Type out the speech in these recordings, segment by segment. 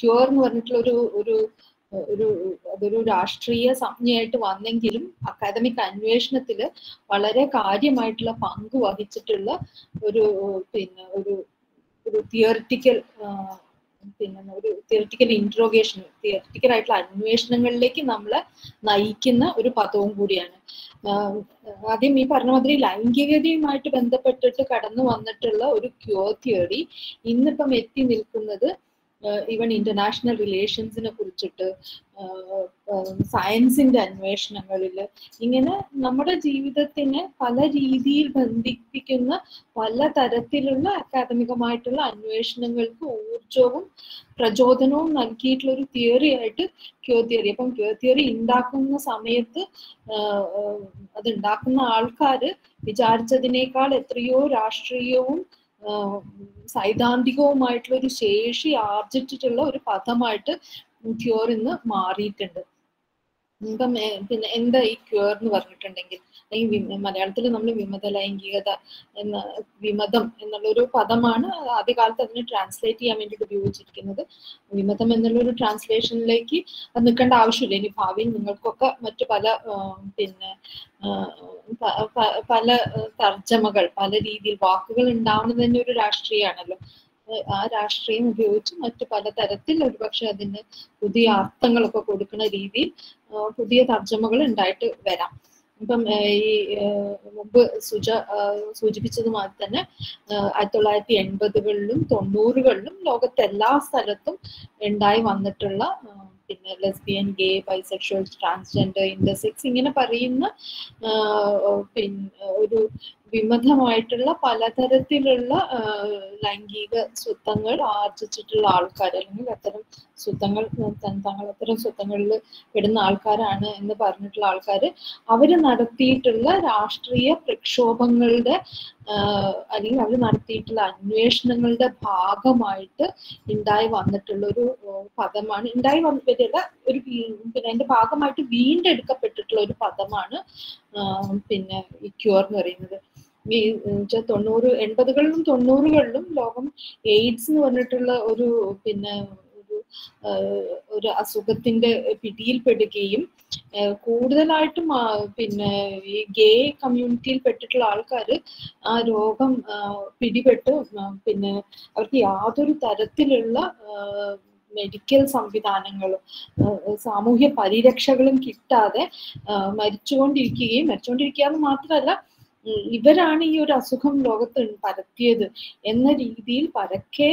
Cure എന്ന് പറഞ്ഞിട്ടുള്ള ഒരു ഒരു ഒരു അതൊരു രാഷ്ട്രീയ സംജ്ഞയായിട്ട് വന്നെങ്കിലും അക്കാദമിക് അന്വേഷണത്തിൽ വളരെ കാര്യമായിട്ടുള്ള പങ്ക് വഹിച്ചിട്ടുള്ള ഒരു പിന്നെ ഒരു ഒരു തിയറിറ്റിക്കൽ പിന്നെ ഒരു തിയറിറ്റിക്കൽ ഇൻട്രോഗേഷൻ തിയറിറ്റിക്കൽ ആയിട്ടുള്ള അന്വേഷണങ്ങളിലേക്ക് നമ്മളെ നയിക്കുന്ന ഒരു പദവും കൂടിയാണ് ആദ്യം ഈ പറഞ്ഞ മാതിരി ലൈംഗികതയുമായിട്ട് ബന്ധപ്പെട്ടിട്ട് കടന്നു വന്നിട്ടുള്ള ഒരു ക്യൂർ തിയറി ഇന്നിപ്പം എത്തി നിൽക്കുന്നത് ഈവൻ ഇന്റർനാഷണൽ റിലേഷൻസിനെ കുറിച്ചിട്ട് സയൻസിന്റെ അന്വേഷണങ്ങളിൽ ഇങ്ങനെ നമ്മുടെ ജീവിതത്തിനെ പല രീതിയിൽ ബന്ധിപ്പിക്കുന്ന പല തരത്തിലുള്ള അക്കാദമികമായിട്ടുള്ള അന്വേഷണങ്ങൾക്ക് ഊർജവും പ്രചോദനവും നൽകിയിട്ടുള്ള ഒരു തിയറി ആയിട്ട് ക്യോ തിയറി അപ്പം ക്യോ തിയറി ഉണ്ടാക്കുന്ന സമയത്ത് അത് ഉണ്ടാക്കുന്ന ആൾക്കാര് വിചാരിച്ചതിനേക്കാൾ എത്രയോ രാഷ്ട്രീയവും സൈദ്ധാന്തികവുമായിട്ടുള്ള ഒരു ശേഷി ആർജിച്ചിട്ടുള്ള ഒരു പദമായിട്ട് ക്യൂർ ഇന്ന് മാറിയിട്ടുണ്ട് ഇപ്പം പിന്നെ എന്താ ഈ ക്യൂർ എന്ന് പറഞ്ഞിട്ടുണ്ടെങ്കിൽ അല്ലെങ്കിൽ മലയാളത്തിൽ നമ്മൾ വിമത ലൈംഗികത എന്ന വിമതം എന്നുള്ള ഒരു പദമാണ് ആദ്യകാലത്ത് അതിനെ ട്രാൻസ്ലേറ്റ് ചെയ്യാൻ വേണ്ടിയിട്ട് ഉപയോഗിച്ചിരിക്കുന്നത് വിമതം എന്നുള്ള ഒരു ട്രാൻസ്ലേഷനിലേക്ക് നിൽക്കേണ്ട ആവശ്യമില്ല ഇനി ഭാവിയിൽ നിങ്ങൾക്കൊക്കെ മറ്റു പല പിന്നെ പല തർജ്ജമകൾ പല രീതിയിൽ വാക്കുകൾ ഉണ്ടാവുന്നത് തന്നെ ഒരു രാഷ്ട്രീയമാണല്ലോ ആ രാഷ്ട്രീയം ഉപയോഗിച്ച് മറ്റു പലതരത്തിൽ ഒരുപക്ഷെ അതിന് പുതിയ അർത്ഥങ്ങളൊക്കെ കൊടുക്കുന്ന രീതിയിൽ പുതിയ തർജ്ജമകൾ ഉണ്ടായിട്ട് വരാം ഇപ്പം ഈ മുമ്പ് സുജ സൂചിപ്പിച്ചതുമാതിരി തന്നെ ആയിരത്തി തൊള്ളായിരത്തി എൺപതുകളിലും തൊണ്ണൂറുകളിലും ലോകത്തെ എല്ലാ സ്ഥലത്തും ഉണ്ടായി വന്നിട്ടുള്ള പിന്നെ lesbian gay bisexual transgender intersex ഇങ്ങനെ പറയുന്ന പിന്നെ ഒരു വിമതമായിട്ടുള്ള പലതരത്തിലുള്ള ലൈംഗിക സ്വത്തങ്ങൾ ആർജിച്ചിട്ടുള്ള ആൾക്കാർ അല്ലെങ്കിൽ അത്തരം സ്വത്തങ്ങൾ തങ്ങൾ അത്തരം സ്വത്തങ്ങളിൽ പെടുന്ന ആൾക്കാരാണ് എന്ന് പറഞ്ഞിട്ടുള്ള ആൾക്കാർ അവര് നടത്തിയിട്ടുള്ള രാഷ്ട്രീയ പ്രക്ഷോഭങ്ങളുടെ അല്ലെങ്കിൽ അവർ നടത്തിയിട്ടുള്ള അന്വേഷണങ്ങളുടെ ഭാഗമായിട്ട് ഉണ്ടായി വന്നിട്ടുള്ള ഒരു പദമാണ് ഉണ്ടായി വന്നിട്ടില്ല ഒരു പിന്നെ അതിന്റെ ഭാഗമായിട്ട് വീണ്ടെടുക്കപ്പെട്ടിട്ടുള്ള ഒരു പദമാണ് പിന്നെ ഈ ക്യൂർ എന്ന് പറയുന്നത് ഈ തൊണ്ണൂറ് എൺപതുകളിലും തൊണ്ണൂറുകളിലും ലോകം എയ്ഡ്സ് എന്ന് പറഞ്ഞിട്ടുള്ള ഒരു പിന്നെ ഒരു ഒരു അസുഖത്തിന്റെ പിടിയിൽപ്പെടുകയും കൂടുതലായിട്ടും പിന്നെ ഈ ഗേ കമ്മ്യൂണിറ്റിയിൽ പെട്ടിട്ടുള്ള ആൾക്കാർ ആ രോഗം പിടിപെട്ട് പിന്നെ അവർക്ക് യാതൊരു തരത്തിലുള്ള മെഡിക്കൽ സംവിധാനങ്ങളും സാമൂഹ്യ പരിരക്ഷകളും കിട്ടാതെ മരിച്ചുകൊണ്ടിരിക്കുകയും മരിച്ചുകൊണ്ടിരിക്കുക എന്ന് മാത്രമല്ല ഇവരാണ് ഈ ഒരു അസുഖം ലോകത്ത് പരത്തിയത് എന്ന രീതിയിൽ പരക്കെ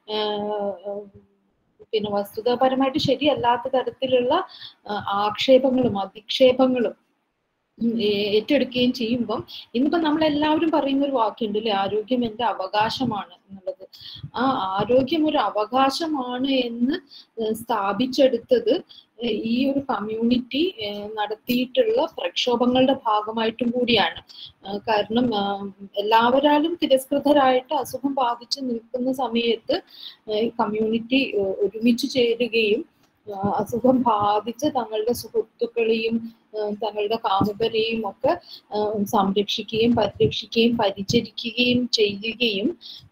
പിന്നെ വസ്തുതാപരമായിട്ട് ശരിയല്ലാത്ത തരത്തിലുള്ള ആക്ഷേപങ്ങളും അധിക്ഷേപങ്ങളും ഏറ്റെടുക്കുകയും ചെയ്യുമ്പം ഇന്നിപ്പോ നമ്മൾ എല്ലാവരും പറയുന്ന ഒരു വാക്കുണ്ട് അല്ലെ ആരോഗ്യം എന്റെ അവകാശമാണ് എന്നുള്ളത് ആ ആരോഗ്യം ഒരു അവകാശമാണ് എന്ന് സ്ഥാപിച്ചെടുത്തത് ഈ ഒരു കമ്മ്യൂണിറ്റി നടത്തിയിട്ടുള്ള പ്രക്ഷോഭങ്ങളുടെ ഭാഗമായിട്ടും കൂടിയാണ് കാരണം എല്ലാവരാലും തിരസ്കൃതരായിട്ട് അസുഖം ബാധിച്ച് നിൽക്കുന്ന സമയത്ത് കമ്മ്യൂണിറ്റി ഒരുമിച്ച് ചേരുകയും അസുഖം ബാധിച്ച് തങ്ങളുടെ സുഹൃത്തുക്കളെയും തങ്ങളുടെ കാമുകരെയും ഒക്കെ സംരക്ഷിക്കുകയും പരിരക്ഷിക്കുകയും പരിചരിക്കുകയും ചെയ്യുകയും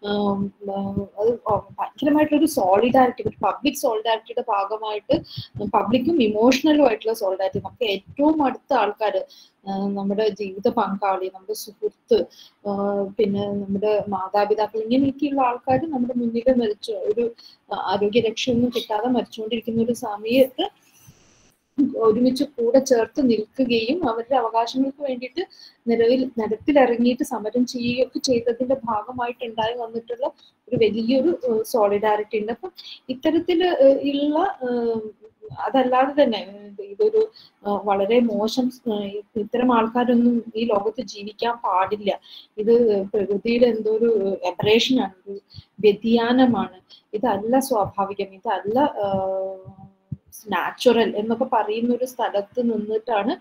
അത് ഭയങ്കരമായിട്ടൊരു സോളിഡാരിറ്റി ഒരു പബ്ലിക് സോളിഡാരിറ്റിയുടെ ഭാഗമായിട്ട് പബ്ലിക്കും ഇമോഷണലും ആയിട്ടുള്ള സോളിഡാരിറ്റി നമുക്ക് ഏറ്റവും അടുത്ത ആൾക്കാർ നമ്മുടെ ജീവിത പങ്കാളി നമ്മുടെ സുഹൃത്ത് പിന്നെ നമ്മുടെ മാതാപിതാക്കൾ ഇങ്ങനെയൊക്കെയുള്ള ആൾക്കാർ നമ്മുടെ മുന്നിൽ മരിച്ചു ഒരു ആരോഗ്യരക്ഷയൊന്നും കിട്ടാതെ മരിച്ചുകൊണ്ടിരിക്കുന്ന ഒരു സമയത്ത് ഒരുമിച്ച് കൂടെ ചേർത്ത് നിൽക്കുകയും അവരുടെ അവകാശങ്ങൾക്ക് വേണ്ടിയിട്ട് നിലവിൽ നിരത്തിലിറങ്ങിയിട്ട് സമരം ചെയ്യുകയൊക്കെ ചെയ്തതിന്റെ ഭാഗമായിട്ട് ഉണ്ടായി വന്നിട്ടുള്ള ഒരു വലിയൊരു സോളിഡാരിറ്റി ഉണ്ട് അപ്പം ഇത്തരത്തിൽ ഉള്ള അതല്ലാതെ തന്നെ ഇതൊരു വളരെ മോശം ഇത്തരം ആൾക്കാരൊന്നും ഈ ലോകത്ത് ജീവിക്കാൻ പാടില്ല ഇത് പ്രകൃതിയുടെ എന്തോ ഒരു എബറേഷനാണ് ഒരു വ്യതിയാനമാണ് ഇതല്ല സ്വാഭാവികം ഇതല്ല നാച്ചുറൽ എന്നൊക്കെ പറയുന്ന ഒരു സ്ഥലത്ത് നിന്നിട്ടാണ്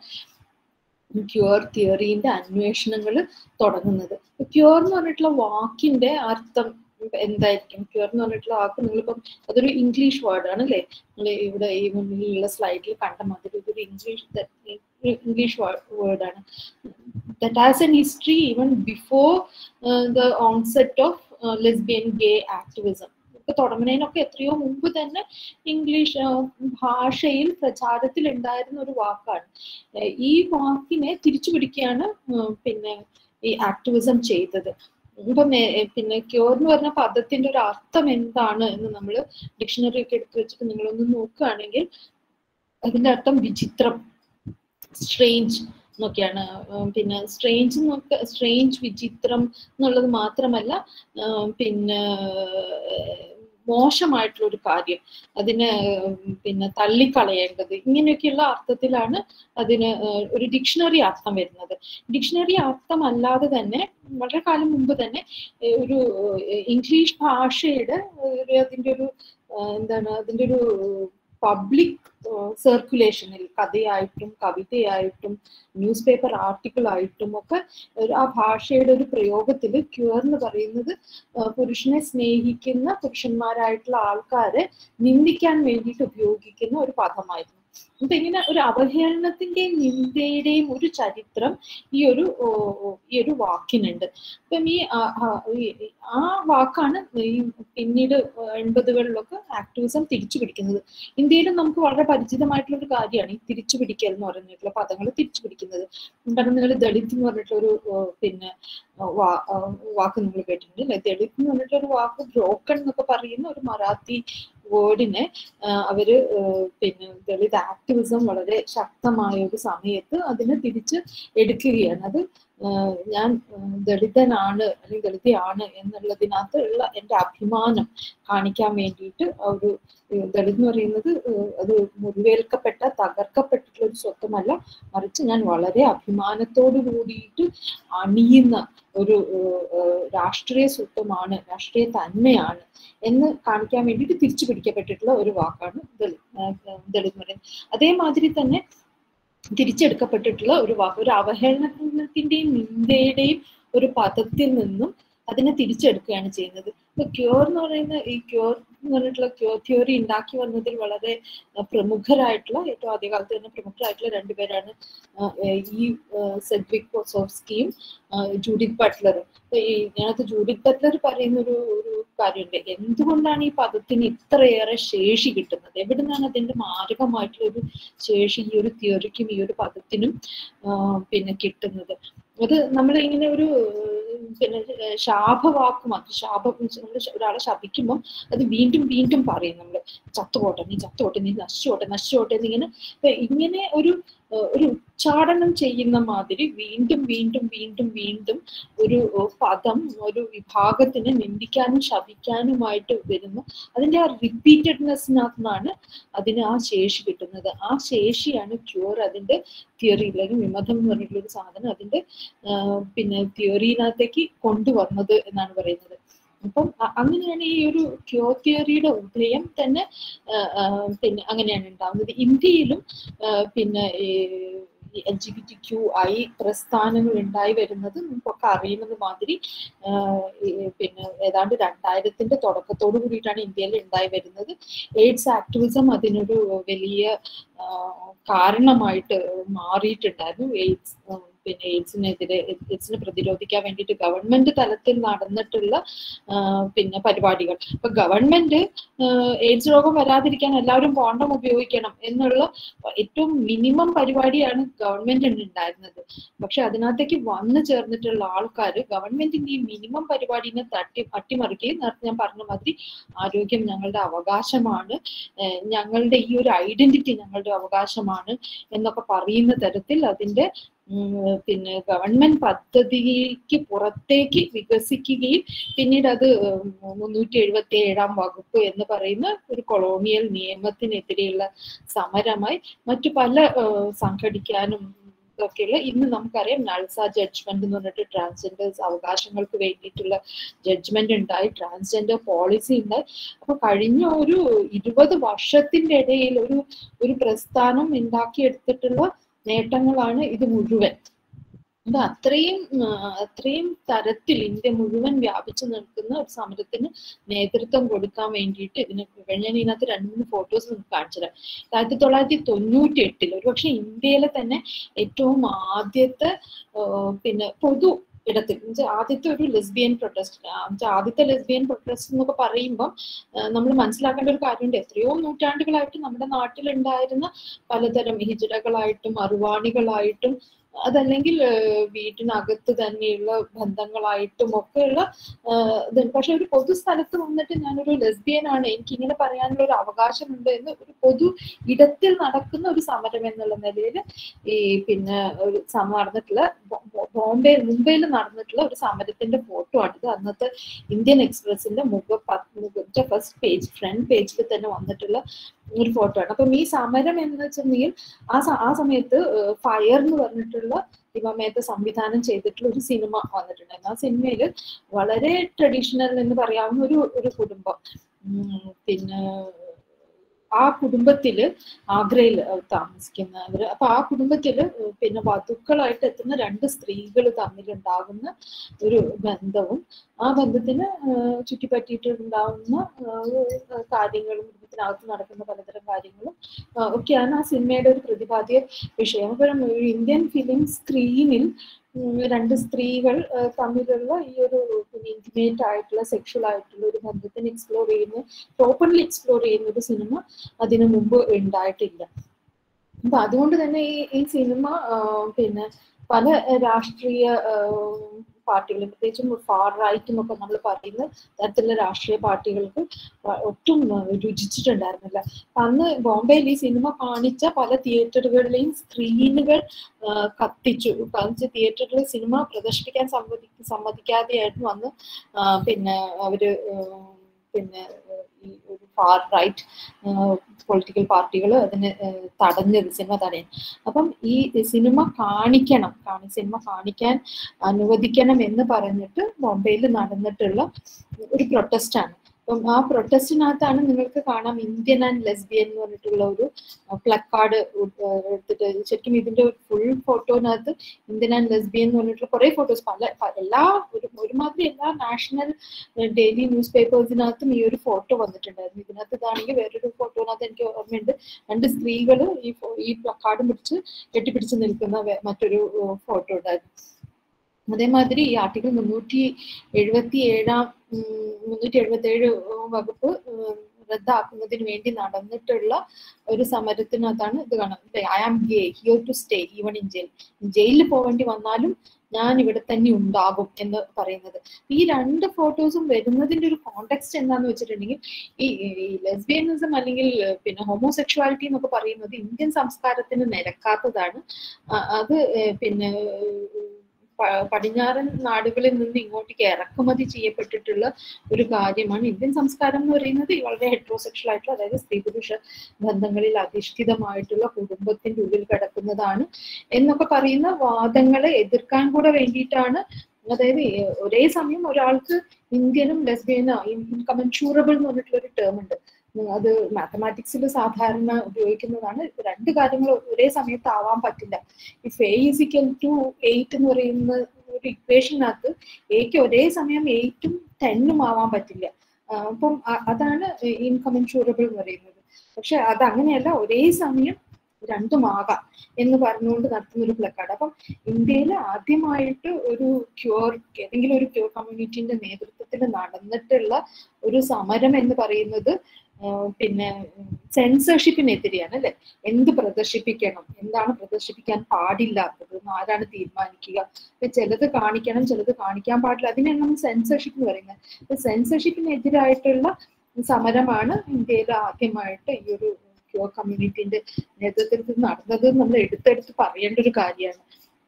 ക്യൂർ തിയറിന്റെ അന്വേഷണങ്ങൾ തുടങ്ങുന്നത് ക്യൂർ എന്ന് പറഞ്ഞിട്ടുള്ള വാക്കിന്റെ അർത്ഥം എന്തായിരിക്കും ക്യൂർ എന്ന് പറഞ്ഞിട്ടുള്ള വാക്ക് നിങ്ങളിപ്പം അതൊരു ഇംഗ്ലീഷ് വേർഡാണ് അല്ലേ നിങ്ങൾ ഇവിടെ ഈ മുന്നിലുള്ള സ്ലൈഡിൽ കണ്ട മാതിരി ഇതൊരു ഇംഗ്ലീഷ് ഇംഗ്ലീഷ് വേർഡാണ് that has an history even before the onset of lesbian gay activism ഇപ്പൊ തുടങ്ങുന്നതിനൊക്കെ എത്രയോ മുമ്പ് തന്നെ ഇംഗ്ലീഷ് ആ, ഭാഷയിൽ പ്രചാരത്തിൽ ഉണ്ടായിരുന്ന ഒരു വാക്കാണ് ഏഹ് ഈ വാക്കിനെ തിരിച്ചു പിടിക്കുകയാണ് ഉം, പിന്നെ ഈ ആക്ടിവിസം ചെയ്തത് ഇപ്പൊ നേ- പിന്നെ ക്യൂർ എന്ന് പറഞ്ഞ പദത്തിന്റെ ഒരു അർത്ഥം എന്താണ് എന്ന് നമ്മൾ ഡിക്ഷണറി ഒക്കെ എടുത്തു വെച്ചിട്ട് നിങ്ങളൊന്ന് നോക്കുകയാണെങ്കിൽ അതിന്റെ അർത്ഥം വിചിത്രം സ്ട്രേഞ്ച് എന്നൊക്കെയാണ് ഉം, പിന്നെ സ്ട്രേഞ്ച് എന്നൊക്കെ സ്ട്രേഞ്ച് വിചിത്രം എന്നുള്ളത് മാത്രമല്ല ഉം, പിന്നെ ഏഹ്, മോശമായിട്ടുള്ള ഒരു കാര്യം അതിനെ ഉം, പിന്നെ തള്ളിക്കളയേണ്ടത് ഇങ്ങനെയൊക്കെയുള്ള അർത്ഥത്തിലാണ് അതിന് ഏഹ്, ഒരു ഡിക്ഷണറി അർത്ഥം വരുന്നത് ഡിക്ഷണറി അർത്ഥം അല്ലാതെ തന്നെ വളരെ കാലം മുമ്പ് തന്നെ ഏഹ്, ഒരു ഏഹ്, ഇംഗ്ലീഷ് ഭാഷയുടെ ഒരു അതിന്റെ ഒരു ഏഹ്, എന്താണ് അതിന്റെ ഒരു പബ്ലിക് സർക്കുലേഷനിൽ കഥയായിട്ടും കവിതയായിട്ടും ന്യൂസ് പേപ്പർ ആർട്ടിക്കിൾ ആയിട്ടും ഒക്കെ ഒരു ആ ഭാഷയുടെ ഒരു പ്രയോഗത്തിൽ ക്യൂർ എന്ന് പറയുന്നത് ആ, പുരുഷനെ സ്നേഹിക്കുന്ന പുരുഷന്മാരായിട്ടുള്ള ആൾക്കാരെ നിന്ദിക്കാൻ വേണ്ടിയിട്ട് ഉപയോഗിക്കുന്ന ഒരു പദമായിരുന്നു അപ്പൊ ഇങ്ങനെ ഒരു അവഹേളനത്തിന്റെയും നിന്ദയുടെയും ഒരു ചരിത്രം ഈ ഒരു ഓ, ഓ, ഈ ഒരു വാക്കിനുണ്ട് അപ്പം ഈ ആ, ആ, ഈ- ആ വാക്കാണ് ഈ പിന്നീട് എൺപതുകളിലൊക്കെ ആക്ടിവിസം തിരിച്ചു പിടിക്കുന്നത് ഇന്ത്യയിലും നമുക്ക് വളരെ പരിചിതമായിട്ടുള്ള ഒരു കാര്യമാണ് ഈ തിരിച്ചു പിടിക്കൽ എന്ന് പറഞ്ഞിട്ടുള്ള പദങ്ങൾ തിരിച്ചു പിടിക്കുന്നത് കാരണം നിങ്ങൾ ദളിത് എന്ന് പറഞ്ഞിട്ടുള്ള ഒരു ഏർ, പിന്നെ ഏർ, വാ- ഏർ, വാക്ക് നിങ്ങൾ കേട്ടിട്ടുണ്ട് അല്ലെ ദളിത് എന്ന് പറഞ്ഞിട്ടുള്ള ഒരു വാക്ക് ബ്രോക്കൺ എന്നൊക്കെ പറയുന്ന ഒരു മറാത്തി വേർഡിനെ അവര് ഏർ, പിന്നെ ദളിത് ആക്ടിവിസം വളരെ ശക്തമായ ഒരു സമയത്ത് അതിനെ തിരിച്ച് എടുക്കുകയാണ് അത് ഏർ, ഞാൻ ഏർ, ദളിതനാണ് അല്ലെങ്കിൽ ദളിതയാണ് എന്നുള്ളതിനകത്ത് ഉള്ള എൻ്റെ അഭിമാനം കാണിക്കാൻ വേണ്ടിയിട്ട് ആ ഒരു ഏർ, ദളിത് എന്ന് പറയുന്നത് ഏർ, അത് മുറിവേൽക്കപ്പെട്ട തകർക്കപ്പെട്ടിട്ടുള്ള ഒരു സ്വത്വമല്ല മറിച്ച് ഞാൻ വളരെ അഭിമാനത്തോടു കൂടിയിട്ട് അണിയുന്ന ഒരു ഏർ, ഏർ, രാഷ്ട്രീയ സ്വത്വമാണ് രാഷ്ട്രീയ തന്മയാണ് എന്ന് കാണിക്കാൻ വേണ്ടിയിട്ട് തിരിച്ചു പിടിക്കപ്പെട്ടിട്ടുള്ള ഒരു വാക്കാണ് ദളിത് ഏർ, ദളിത് എന്ന് പറയുന്നത് അതേമാതിരി തന്നെ തിരിച്ചെടുക്കപ്പെട്ടിട്ടുള്ള ഒരു വാക്ക് ഒരു അവഹേളനത്തിന്റെയും നിന്ദയുടെയും ഒരു പദത്തിൽ നിന്നും അതിനെ തിരിച്ചെടുക്കുകയാണ് ചെയ്യുന്നത് ഇപ്പൊ ക്യൂർ എന്ന് പറയുന്ന ഈ ക്യൂർ എന്ന് പറഞ്ഞിട്ടുള്ള ക്യൂർ തിയറി ഉണ്ടാക്കി വന്നതിൽ വളരെ അഹ് പ്രമുഖരായിട്ടുള്ള ഏറ്റവും ആദ്യകാലത്ത് തന്നെ പ്രമുഖരായിട്ടുള്ള രണ്ടുപേരാണ് അഹ് ഏഹ് ഈ സെഡ്വിക് കൊസോവ്സ്കിയും അഹ് ജൂഡിത് ബട്ട്ലറും അപ്പൊ ഈ ഇതിനകത്ത് ജൂഡിത് ബട്ട്ലർ പറയുന്ന ഒരു ഒരു കാര്യമുണ്ട് എന്തുകൊണ്ടാണ് ഈ പദത്തിന് ഇത്രയേറെ ശേഷി കിട്ടുന്നത് എവിടെ നിന്നാണ് അതിന്റെ മാരകമായിട്ടുള്ള ഒരു ശേഷി ഈ ഒരു തിയറിക്കും ഈ ഒരു പദത്തിനും ആഹ് പിന്നെ കിട്ടുന്നത് അത് നമ്മൾ ഇങ്ങനെ ഒരു ഏഹ് പിന്നെ ഏഹ് ശാപവാക്ക് മാത്രം ശാപം നമ്മൾ ഒരാളെ ശപിക്കുമ്പോൾ അത് വീണ്ടും വീണ്ടും പറയും നമ്മൾ ചത്തുപോട്ടെ നീ ചത്തുപോട്ടെ നീ നശിച്ചോട്ടെ നശിച്ചോട്ടെ എന്നിങ്ങനെ ഇപ്പൊ ഇങ്ങനെ ഒരു ഏഹ് ഒരു ഉച്ചാടനം ചെയ്യുന്ന മാതിരി വീണ്ടും വീണ്ടും വീണ്ടും വീണ്ടും ഒരു ഏഹ് പദം ഒരു വിഭാഗത്തിനെ നിന്ദിക്കാനും ശപിക്കാനുമായിട്ട് വരുന്നു അതിന്റെ ആ റിപ്പീറ്റഡ്നെസ്സിനകത്തുനിന്നാണ് അതിന് ആ ശേഷി കിട്ടുന്നത് ആ ശേഷിയാണ് ക്യൂർ അതിന്റെ തിയറി അല്ലെങ്കിൽ വിമതം എന്ന് പറഞ്ഞിട്ടുള്ള ഒരു സാധനം അതിന്റെ ആഹ് പിന്നെ തിയറിനകത്തേക്ക് കൊണ്ടുവന്നത് എന്നാണ് പറയുന്നത് അപ്പം അ- അങ്ങനെയാണ് ഈ ഒരു ക്യോ തിയറിയുടെ ഉദയം തന്നെ ആഹ് ആഹ് പിന്നെ അങ്ങനെയാണ് ഉണ്ടാവുന്നത് ഇന്ത്യയിലും ആഹ് പിന്നെ L G B T Q I പ്രസ്ഥാനങ്ങൾ ഉണ്ടായി വരുന്നത് നമുക്കൊക്കെ അറിയുന്നത് മാതിരി ആഹ് ഈ പിന്നെ ഏതാണ്ട് രണ്ടായിരത്തിന്റെ തുടക്കത്തോടു കൂടിയിട്ടാണ് ഇന്ത്യയിൽ ഉണ്ടായി വരുന്നത് എയ്ഡ്സ് ആക്ടിവിസം അതിനൊരു വലിയ ആഹ് കാരണമായിട്ട് മാറിയിട്ടുണ്ടായിരുന്നു എയ്ഡ്സ് ഉം, പിന്നെ എയ്ഡ്സിനെതിരെ എയ്ഡ്സിനെ പ്രതിരോധിക്കാൻ വേണ്ടിയിട്ട് ഗവൺമെന്റ് തലത്തിൽ നടന്നിട്ടുള്ള ആഹ് പിന്നെ പരിപാടികൾ ഇപ്പൊ ഗവൺമെന്റ് എയ്ഡ്സ് രോഗം വരാതിരിക്കാൻ എല്ലാവരും കോണ്ടം ഉപയോഗിക്കണം എന്നുള്ള ഏറ്റവും മിനിമം പരിപാടിയാണ് ഗവൺമെന്റിന് ഉണ്ടായിരുന്നത് പക്ഷെ അതിനകത്തേക്ക് വന്നു ചേർന്നിട്ടുള്ള ആൾക്കാർ ഗവൺമെന്റിന്റെ ഈ മിനിമം പരിപാടിനെ തട്ടി അട്ടിമറിക്കുകയും നേരത്തെ ഞാൻ പറഞ്ഞ മാതിരി ആരോഗ്യം ഞങ്ങളുടെ അവകാശമാണ് ഏഹ് ഞങ്ങളുടെ ഈ ഒരു ഐഡന്റിറ്റി ഞങ്ങളുടെ അവകാശമാണ് എന്നൊക്കെ പറയുന്ന തരത്തിൽ അതിന്റെ ഉം, പിന്നെ ഗവൺമെന്റ് പദ്ധതിക്ക് പുറത്തേക്ക് വികസിക്കുകയും പിന്നീട് അത് മുന്നൂറ്റി എഴുപത്തി ഏഴാം വകുപ്പ് എന്ന് പറയുന്ന ഒരു കൊളോണിയൽ നിയമത്തിനെതിരെയുള്ള സമരമായി മറ്റു പല ഏഹ്, സംഘടിക്കാനും ഒക്കെയുള്ള ഇന്ന് നമുക്കറിയാം നൾസ ജഡ്ജ്മെന്റ് എന്ന് പറഞ്ഞിട്ട് ട്രാൻസ്ജെൻഡേഴ്സ് അവകാശങ്ങൾക്ക് വേണ്ടിയിട്ടുള്ള ജഡ്ജ്മെന്റ് ഉണ്ടായി ട്രാൻസ്ജെൻഡർ പോളിസി ഉണ്ടായി അപ്പൊ കഴിഞ്ഞ ഒരു ഇരുപത് വർഷത്തിന്റെ ഇടയിൽ ഒരു ഒരു പ്രസ്ഥാനം ഉണ്ടാക്കിയെടുത്തിട്ടുള്ള നേട്ടങ്ങളാണ് ഇത് മുഴുവൻ അപ്പൊ അത്രയും ആ, അത്രയും തരത്തിൽ ഇന്ത്യ മുഴുവൻ വ്യാപിച്ചു നിൽക്കുന്ന ഒരു സമരത്തിന് നേതൃത്വം കൊടുക്കാൻ വേണ്ടിയിട്ട് ഇതിന് ഞാൻ ഇതിനകത്ത് രണ്ട് മൂന്ന് ഫോട്ടോസ് നിങ്ങൾക്ക് കാണിച്ചുതരാം ആയിരത്തി തൊള്ളായിരത്തി തൊണ്ണൂറ്റി എട്ടിൽ ഒരുപക്ഷെ ഇന്ത്യയിലെ തന്നെ ഏറ്റവും ആദ്യത്തെ ആ, പിന്നെ പൊതു ഇടത്തിൽ എന്നുവെച്ചാൽ ആദ്യത്തെ ഒരു ലെസ്ബിയൻ പ്രൊട്ടസ്റ്റ് ആദ്യത്തെ ലെസ്ബിയൻ പ്രൊട്ടസ്റ്റ് എന്നൊക്കെ പറയുമ്പം നമ്മൾ മനസ്സിലാക്കേണ്ട ഒരു കാര്യമുണ്ട് എത്രയോ നൂറ്റാണ്ടുകളായിട്ട് നമ്മുടെ നാട്ടിലുണ്ടായിരുന്ന പലതരം ഹിജറകളായിട്ടും അറുവാണികളായിട്ടും അതല്ലെങ്കിൽ വീട്ടിനകത്ത് തന്നെയുള്ള ബന്ധങ്ങളായിട്ടും ഒക്കെയുള്ള ഇതുണ്ട് പക്ഷെ ഒരു പൊതു സ്ഥലത്ത് വന്നിട്ട് ഞാനൊരു ലെസ്ബിയൻ ആണ് എനിക്ക് ഇങ്ങനെ പറയാനുള്ള ഒരു അവകാശമുണ്ട് എന്ന് ഒരു പൊതു ഇടത്തിൽ നടക്കുന്ന ഒരു സമരം എന്നുള്ള നിലയിൽ ഈ പിന്നെ ഒരു നടന്നിട്ടുള്ള ബോംബെ മുംബൈയിൽ നടന്നിട്ടുള്ള ഒരു സമരത്തിന്റെ ഫോട്ടോ ആണിത് അന്നത്തെ ഇന്ത്യൻ എക്സ്പ്രസിന്റെ മുഖ മുഖത്തെ ഫസ്റ്റ് പേജ് ഫ്രണ്ട് പേജിൽ തന്നെ വന്നിട്ടുള്ള ഒരു ഫോട്ടോ ആണ് അപ്പം ഈ സമരം എന്ന് വെച്ചിട്ടുണ്ടെങ്കിൽ ആ ആ സമയത്ത് ഫയർ എന്ന് പറഞ്ഞിട്ടുള്ള ഇവമേത്ത് സംവിധാനം ചെയ്തിട്ടുള്ള ഒരു സിനിമ വന്നിട്ടുണ്ടായിരുന്നു ആ സിനിമയിൽ വളരെ ട്രഡീഷണൽ എന്ന് പറയാവുന്ന ഒരു ഒരു കുടുംബം പിന്നെ ആ കുടുംബത്തില് ആഗ്രയിൽ താമസിക്കുന്നവര് അപ്പൊ ആ കുടുംബത്തില് പിന്നെ വധുക്കളായിട്ട് എത്തുന്ന രണ്ട് സ്ത്രീകൾ തമ്മിലുണ്ടാകുന്ന ഒരു ബന്ധവും ആ ബന്ധത്തിന് ചുറ്റിപ്പറ്റിയിട്ടുണ്ടാവുന്ന കാര്യങ്ങളും കുടുംബത്തിനകത്ത് നടക്കുന്ന പലതരം കാര്യങ്ങളും ഒക്കെയാണ് ആ സിനിമയുടെ ഒരു പ്രതിപാദ്യ വിഷയം അപ്പം ഒരു ഇന്ത്യൻ ഫിലിം സ്ക്രീനിൽ രണ്ട് സ്ത്രീകൾ തമ്മിലുള്ള ഈ ഒരു ഇന്റിമേറ്റ് ആയിട്ടുള്ള സെക്ഷൽ ആയിട്ടുള്ള ഒരു ബന്ധത്തിന് എക്സ്പ്ലോർ ചെയ്യുന്ന ഓപ്പൺലി എക്സ്പ്ലോർ ചെയ്യുന്ന ഒരു സിനിമ അതിനു മുമ്പ് ഉണ്ടായിട്ടില്ല അപ്പൊ അതുകൊണ്ട് തന്നെ ഈ ഈ സിനിമ പിന്നെ പല രാഷ്ട്രീയ പാർട്ടികളും പ്രത്യേകിച്ചും ഫാർ റൈറ്റ് എന്നൊക്കെ നമ്മൾ പറയുന്ന തരത്തിലുള്ള രാഷ്ട്രീയ പാർട്ടികൾക്ക് ഒട്ടും രുചിച്ചിട്ടുണ്ടായിരുന്നില്ല അന്ന് ബോംബെയിൽ ഈ സിനിമ കാണിച്ച പല തിയേറ്ററുകളിലെയും സ്ക്രീനുകൾ കത്തിച്ചു തിയേറ്ററുകളിൽ സിനിമ പ്രദർശിപ്പിക്കാൻ സമ്മതി സമ്മതിക്കാതെയായിരുന്നു അന്ന് പിന്നെ അവര് പിന്നെ ഈ ഒരു ഫാർ റൈറ്റ് പൊളിറ്റിക്കൽ പാർട്ടികൾ അതിന് തടഞ്ഞത് സിനിമ തടയാൻ അപ്പം ഈ സിനിമ കാണിക്കണം കാണി സിനിമ കാണിക്കാൻ അനുവദിക്കണം എന്ന് പറഞ്ഞിട്ട് ബോംബെയിൽ നടന്നിട്ടുള്ള ഒരു പ്രൊട്ടസ്റ്റാണ് അപ്പം ആ പ്രൊട്ടസ്റ്റിനകത്താണ് നിങ്ങൾക്ക് കാണാം ഇന്ത്യൻ ആൻഡ് ലെസ്ബിയൻ എന്ന് പറഞ്ഞിട്ടുള്ള ഒരു പ്ലക്കാർഡ് എടുത്തിട്ട് ശരിക്കും ഇതിന്റെ ഫുൾ ഫോട്ടോനകത്ത് ഇന്ത്യൻ ആൻഡ് ലെസ്ബിയൻ എന്ന് പറഞ്ഞിട്ടുള്ള കുറെ ഫോട്ടോസ് പല എല്ലാ ഒരു ഒരുമാതിരി എല്ലാ നാഷണൽ ഡെയിലി ന്യൂസ് പേപ്പേഴ്സിനകത്തും ഈ ഒരു ഫോട്ടോ വന്നിട്ടുണ്ടായിരുന്നു ഇതിനകത്ത് ഇതാണെങ്കിൽ വേറൊരു ഫോട്ടോനകത്ത് എനിക്ക് ഓർമ്മയുണ്ട് രണ്ട് സ്ത്രീകൾ ഈ ഈ പ്ലക്കാർഡും പിടിച്ച് കെട്ടിപ്പിടിച്ച് നിൽക്കുന്ന മറ്റൊരു ഫോട്ടോ ഉണ്ടായിരുന്നു അതേമാതിരി ഈ ആർട്ടിക്കിൾ മുന്നൂറ്റി എഴുപത്തി ഏഴാം മുന്നൂറ്റി എഴുപത്തി ഏഴ് വകുപ്പ് റദ്ദാക്കുന്നതിന് വേണ്ടി നടന്നിട്ടുള്ള ഒരു സമരത്തിനകത്താണ് ഇത് കാണുന്നത് I am gay here to stay even in jail ജയിലിൽ പോവേണ്ടി വന്നാലും ഞാൻ ഇവിടെ തന്നെ ഉണ്ടാകും എന്ന് പറയുന്നത് ഈ രണ്ട് ഫോട്ടോസും വരുന്നതിന്റെ ഒരു കോണ്ടെക്സ്റ്റ് എന്താന്ന് വെച്ചിട്ടുണ്ടെങ്കിൽ ഈ ലെസ്ബിയനിസം അല്ലെങ്കിൽ പിന്നെ ഹോമോസെക്ഷുവാലിറ്റി എന്നൊക്കെ പറയുന്നത് ഇന്ത്യൻ സംസ്കാരത്തിന് നിരക്കാത്തതാണ് അത് പിന്നെ പടിഞ്ഞാറൻ നാടുകളിൽ നിന്ന് ഇങ്ങോട്ടേക്ക് ഇറക്കുമതി ചെയ്യപ്പെട്ടിട്ടുള്ള ഒരു കാര്യമാണ് ഇന്ത്യൻ സംസ്കാരം എന്ന് പറയുന്നത് വളരെ ഹെട്രോസെക്ഷൽ ആയിട്ടുള്ള അതായത് സ്ത്രീ പുരുഷ ബന്ധങ്ങളിൽ അധിഷ്ഠിതമായിട്ടുള്ള കുടുംബത്തിന്റെ ഉള്ളിൽ കിടക്കുന്നതാണ് എന്നൊക്കെ പറയുന്ന വാദങ്ങളെ എതിർക്കാൻ കൂടെ വേണ്ടിയിട്ടാണ് അതായത് ഒരേ സമയം ഒരാൾക്ക് ഇന്ത്യനും ലെസ്ബിയനോ ഇൻകമൻഷൂറബിൾ എന്ന് പറഞ്ഞിട്ടുള്ള ഒരു ടേം ഉണ്ട് അത് മാത്തമാറ്റിക്സിൽ സാധാരണ ഉപയോഗിക്കുന്നതാണ് രണ്ട് കാര്യങ്ങൾ ഒരേ സമയത്ത് ആവാൻ പറ്റില്ല if a is equal to eight എന്ന് പറയുന്ന ഒരു ഇക്വേഷനകത്ത് എക്ക് ഒരേ സമയം എയ്റ്റും ടെന്നും ആവാൻ പറ്റില്ല അപ്പം അതാണ് ഇൻകമൻഷൂറബിൾ എന്ന് പറയുന്നത് പക്ഷെ അത് അങ്ങനെയല്ല ഒരേ സമയം രണ്ടും ആകാം എന്ന് പറഞ്ഞുകൊണ്ട് നടത്തുന്ന ഒരു പ്ലക്കാർഡ് അപ്പം ഇന്ത്യയിൽ ആദ്യമായിട്ട് ഒരു ക്യൂർ ഏതെങ്കിലും ഒരു ക്യൂർ കമ്മ്യൂണിറ്റിന്റെ നേതൃത്വത്തിൽ നടന്നിട്ടുള്ള ഒരു സമരം എന്ന് പറയുന്നത് പിന്നെ സെൻസർഷിപ്പിനെതിരെയാണ് അല്ലെ എന്ത് പ്രദർശിപ്പിക്കണം എന്താണ് പ്രദർശിപ്പിക്കാൻ പാടില്ലാത്തത് ആരാണ് തീരുമാനിക്കുക ചിലത് കാണിക്കണം ചിലത് കാണിക്കാൻ പാടില്ല അതിനാണ് നമ്മൾ സെൻസർഷിപ്പ് എന്ന് പറയുന്നത് സെൻസർഷിപ്പിനെതിരായിട്ടുള്ള സമരമാണ് ഇന്ത്യയിൽ ആദ്യമായിട്ട് ഈ ഒരു ക്യൂർ കമ്മ്യൂണിറ്റിന്റെ നേതൃത്വത്തിൽ നടന്നത് നമ്മൾ എടുത്തെടുത്ത് പറയേണ്ട ഒരു കാര്യമാണ്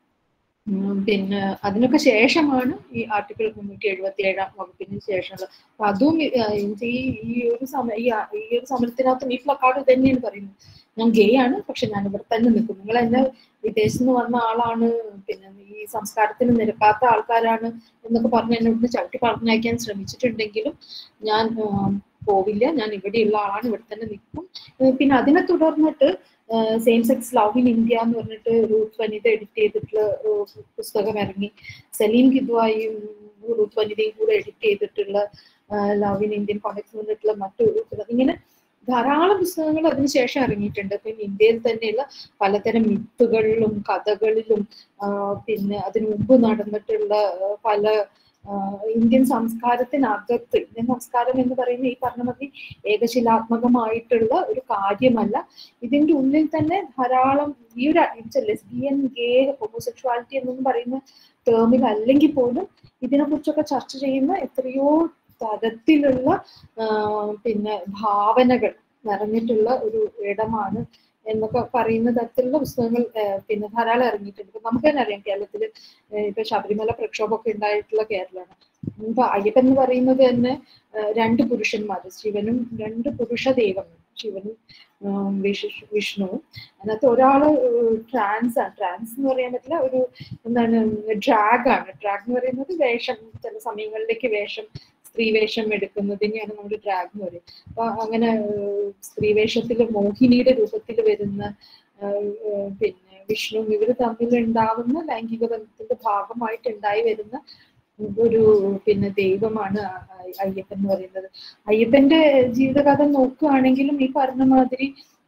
പിന്നെ അതിനൊക്കെ ശേഷമാണ് ഈ ആർട്ടിക്കിൾ മുന്നൂറ്റി എഴുപത്തി ഏഴാം വകുപ്പിന് ശേഷമുള്ള അപ്പൊ അതും ഈ ഈ ഒരു സമയ ഈ ഒരു സമരത്തിനകത്തും ഈ പ്ലക്കാർഡ് തന്നെയാണ് പറയുന്നത് ഞാൻ ഗേ ആണ് പക്ഷെ ഞാൻ ഇവിടെ തന്നെ നിൽക്കും നിങ്ങൾ എന്നെ വിദേശത്ത് നിന്ന് വന്ന ആളാണ് പിന്നെ ഈ സംസ്കാരത്തിന് നിരക്കാത്ത ആൾക്കാരാണ് എന്നൊക്കെ പറഞ്ഞ് എന്നെ ഇവിടുന്ന് ചവിട്ടി പറഞ്ഞയക്കാൻ ശ്രമിച്ചിട്ടുണ്ടെങ്കിലും ഞാൻ പോവില്ല ഞാൻ ഇവിടെയുള്ള ആളാണ് ഇവിടെ തന്നെ നിൽക്കും പിന്നെ അതിനെ തുടർന്നിട്ട് same sex love in India എന്ന് പറഞ്ഞിട്ട് റൂത്ത് വനിത എഡിറ്റ് ചെയ്തിട്ടുള്ള പുസ്തകം ഇറങ്ങി സലീം ഹിദ്വായും റൂത്ത് വനിതയും കൂടെ എഡിറ്റ് ചെയ്തിട്ടുള്ള ലവ് ഇൻ ഇന്ത്യൻ കോണ്ടക്സ് പറഞ്ഞിട്ടുള്ള മറ്റു ഇങ്ങനെ ധാരാളം പുസ്തകങ്ങൾ അതിനുശേഷം ഇറങ്ങിയിട്ടുണ്ട് ഇപ്പം ഇന്ത്യയിൽ തന്നെയുള്ള പലതരം മിത്തുകളിലും കഥകളിലും ആ, പിന്നെ അതിനു മുമ്പ് നടന്നിട്ടുള്ള ആ, പല ആ, ഇന്ത്യൻ സംസ്കാരത്തിനകത്ത് ഇന്ത്യൻ സംസ്കാരം എന്ന് പറയുന്ന ഈ പറഞ്ഞ മതി ഏകശിലാത്മകമായിട്ടുള്ള ഒരു കാര്യമല്ല ഇതിന്റെ ഉള്ളിൽ തന്നെ ധാരാളം ഈ ഒരു ലെസ്ബിയൻ ഗേ ഹോമോസെക്ഷുവാലിറ്റി എന്നൊന്നും പറയുന്ന ടേമിൽ അല്ലെങ്കിൽ പോലും ഇതിനെക്കുറിച്ചൊക്കെ ചർച്ച ചെയ്യുന്ന എത്രയോ തരത്തിലുള്ള ആ, പിന്നെ ഭാവനകൾ നിറഞ്ഞിട്ടുള്ള ഒരു ഇടമാണ് എന്നൊക്കെ പറയുന്ന തരത്തിലുള്ള പുസ്തകങ്ങൾ ആ, പിന്നെ ധാരാളം ഇറങ്ങിയിട്ടുണ്ട് ഇപ്പൊ നമുക്ക് തന്നെ അറിയാം കേരളത്തിൽ ഇപ്പൊ ശബരിമല പ്രക്ഷോഭമൊക്കെ ഉണ്ടായിട്ടുള്ള കേരളമാണ് ഇപ്പൊ അയ്യപ്പൻ എന്ന് പറയുന്നത് തന്നെ ആ, രണ്ട് പുരുഷന്മാര് ശിവനും രണ്ട് പുരുഷ ദൈവങ്ങൾ ശിവനും ഉം, വിഷ്- വിഷ്ണുവും അതിനകത്ത് ഒരാള് ട്രാൻസ് ആണ് ട്രാൻസ് എന്ന് പറയാൻ പറ്റില്ല ഒരു എന്താണ് ഡ്രാഗ് ആണ് ഡ്രാഗ് എന്ന് പറയുന്നത് വേഷം ചില സമയങ്ങളിലേക്ക് വേഷം സ്ത്രീ വേഷം എടുക്കുന്നതിനെയാണ് നമ്മൾ ഡ്രാഗ് എന്ന് പറയും അപ്പൊ അങ്ങനെ ഏഹ്, സ്ത്രീ വേഷത്തിൽ മോഹിനിയുടെ രൂപത്തിൽ വരുന്ന ഏഹ്, ഏഹ്, പിന്നെ വിഷ്ണു ഇവര് തമ്മിൽ ഉണ്ടാവുന്ന ലൈംഗിക ബന്ധത്തിന്റെ ഭാഗമായിട്ട് ഉണ്ടായി വരുന്ന ഒരു പിന്നെ ദൈവമാണ് അ- അയ്യപ്പൻ എന്ന് പറയുന്നത് അയ്യപ്പന്റെ ജീവിതകഥ നോക്കുകയാണെങ്കിലും ഈ പറഞ്ഞ മാതിരി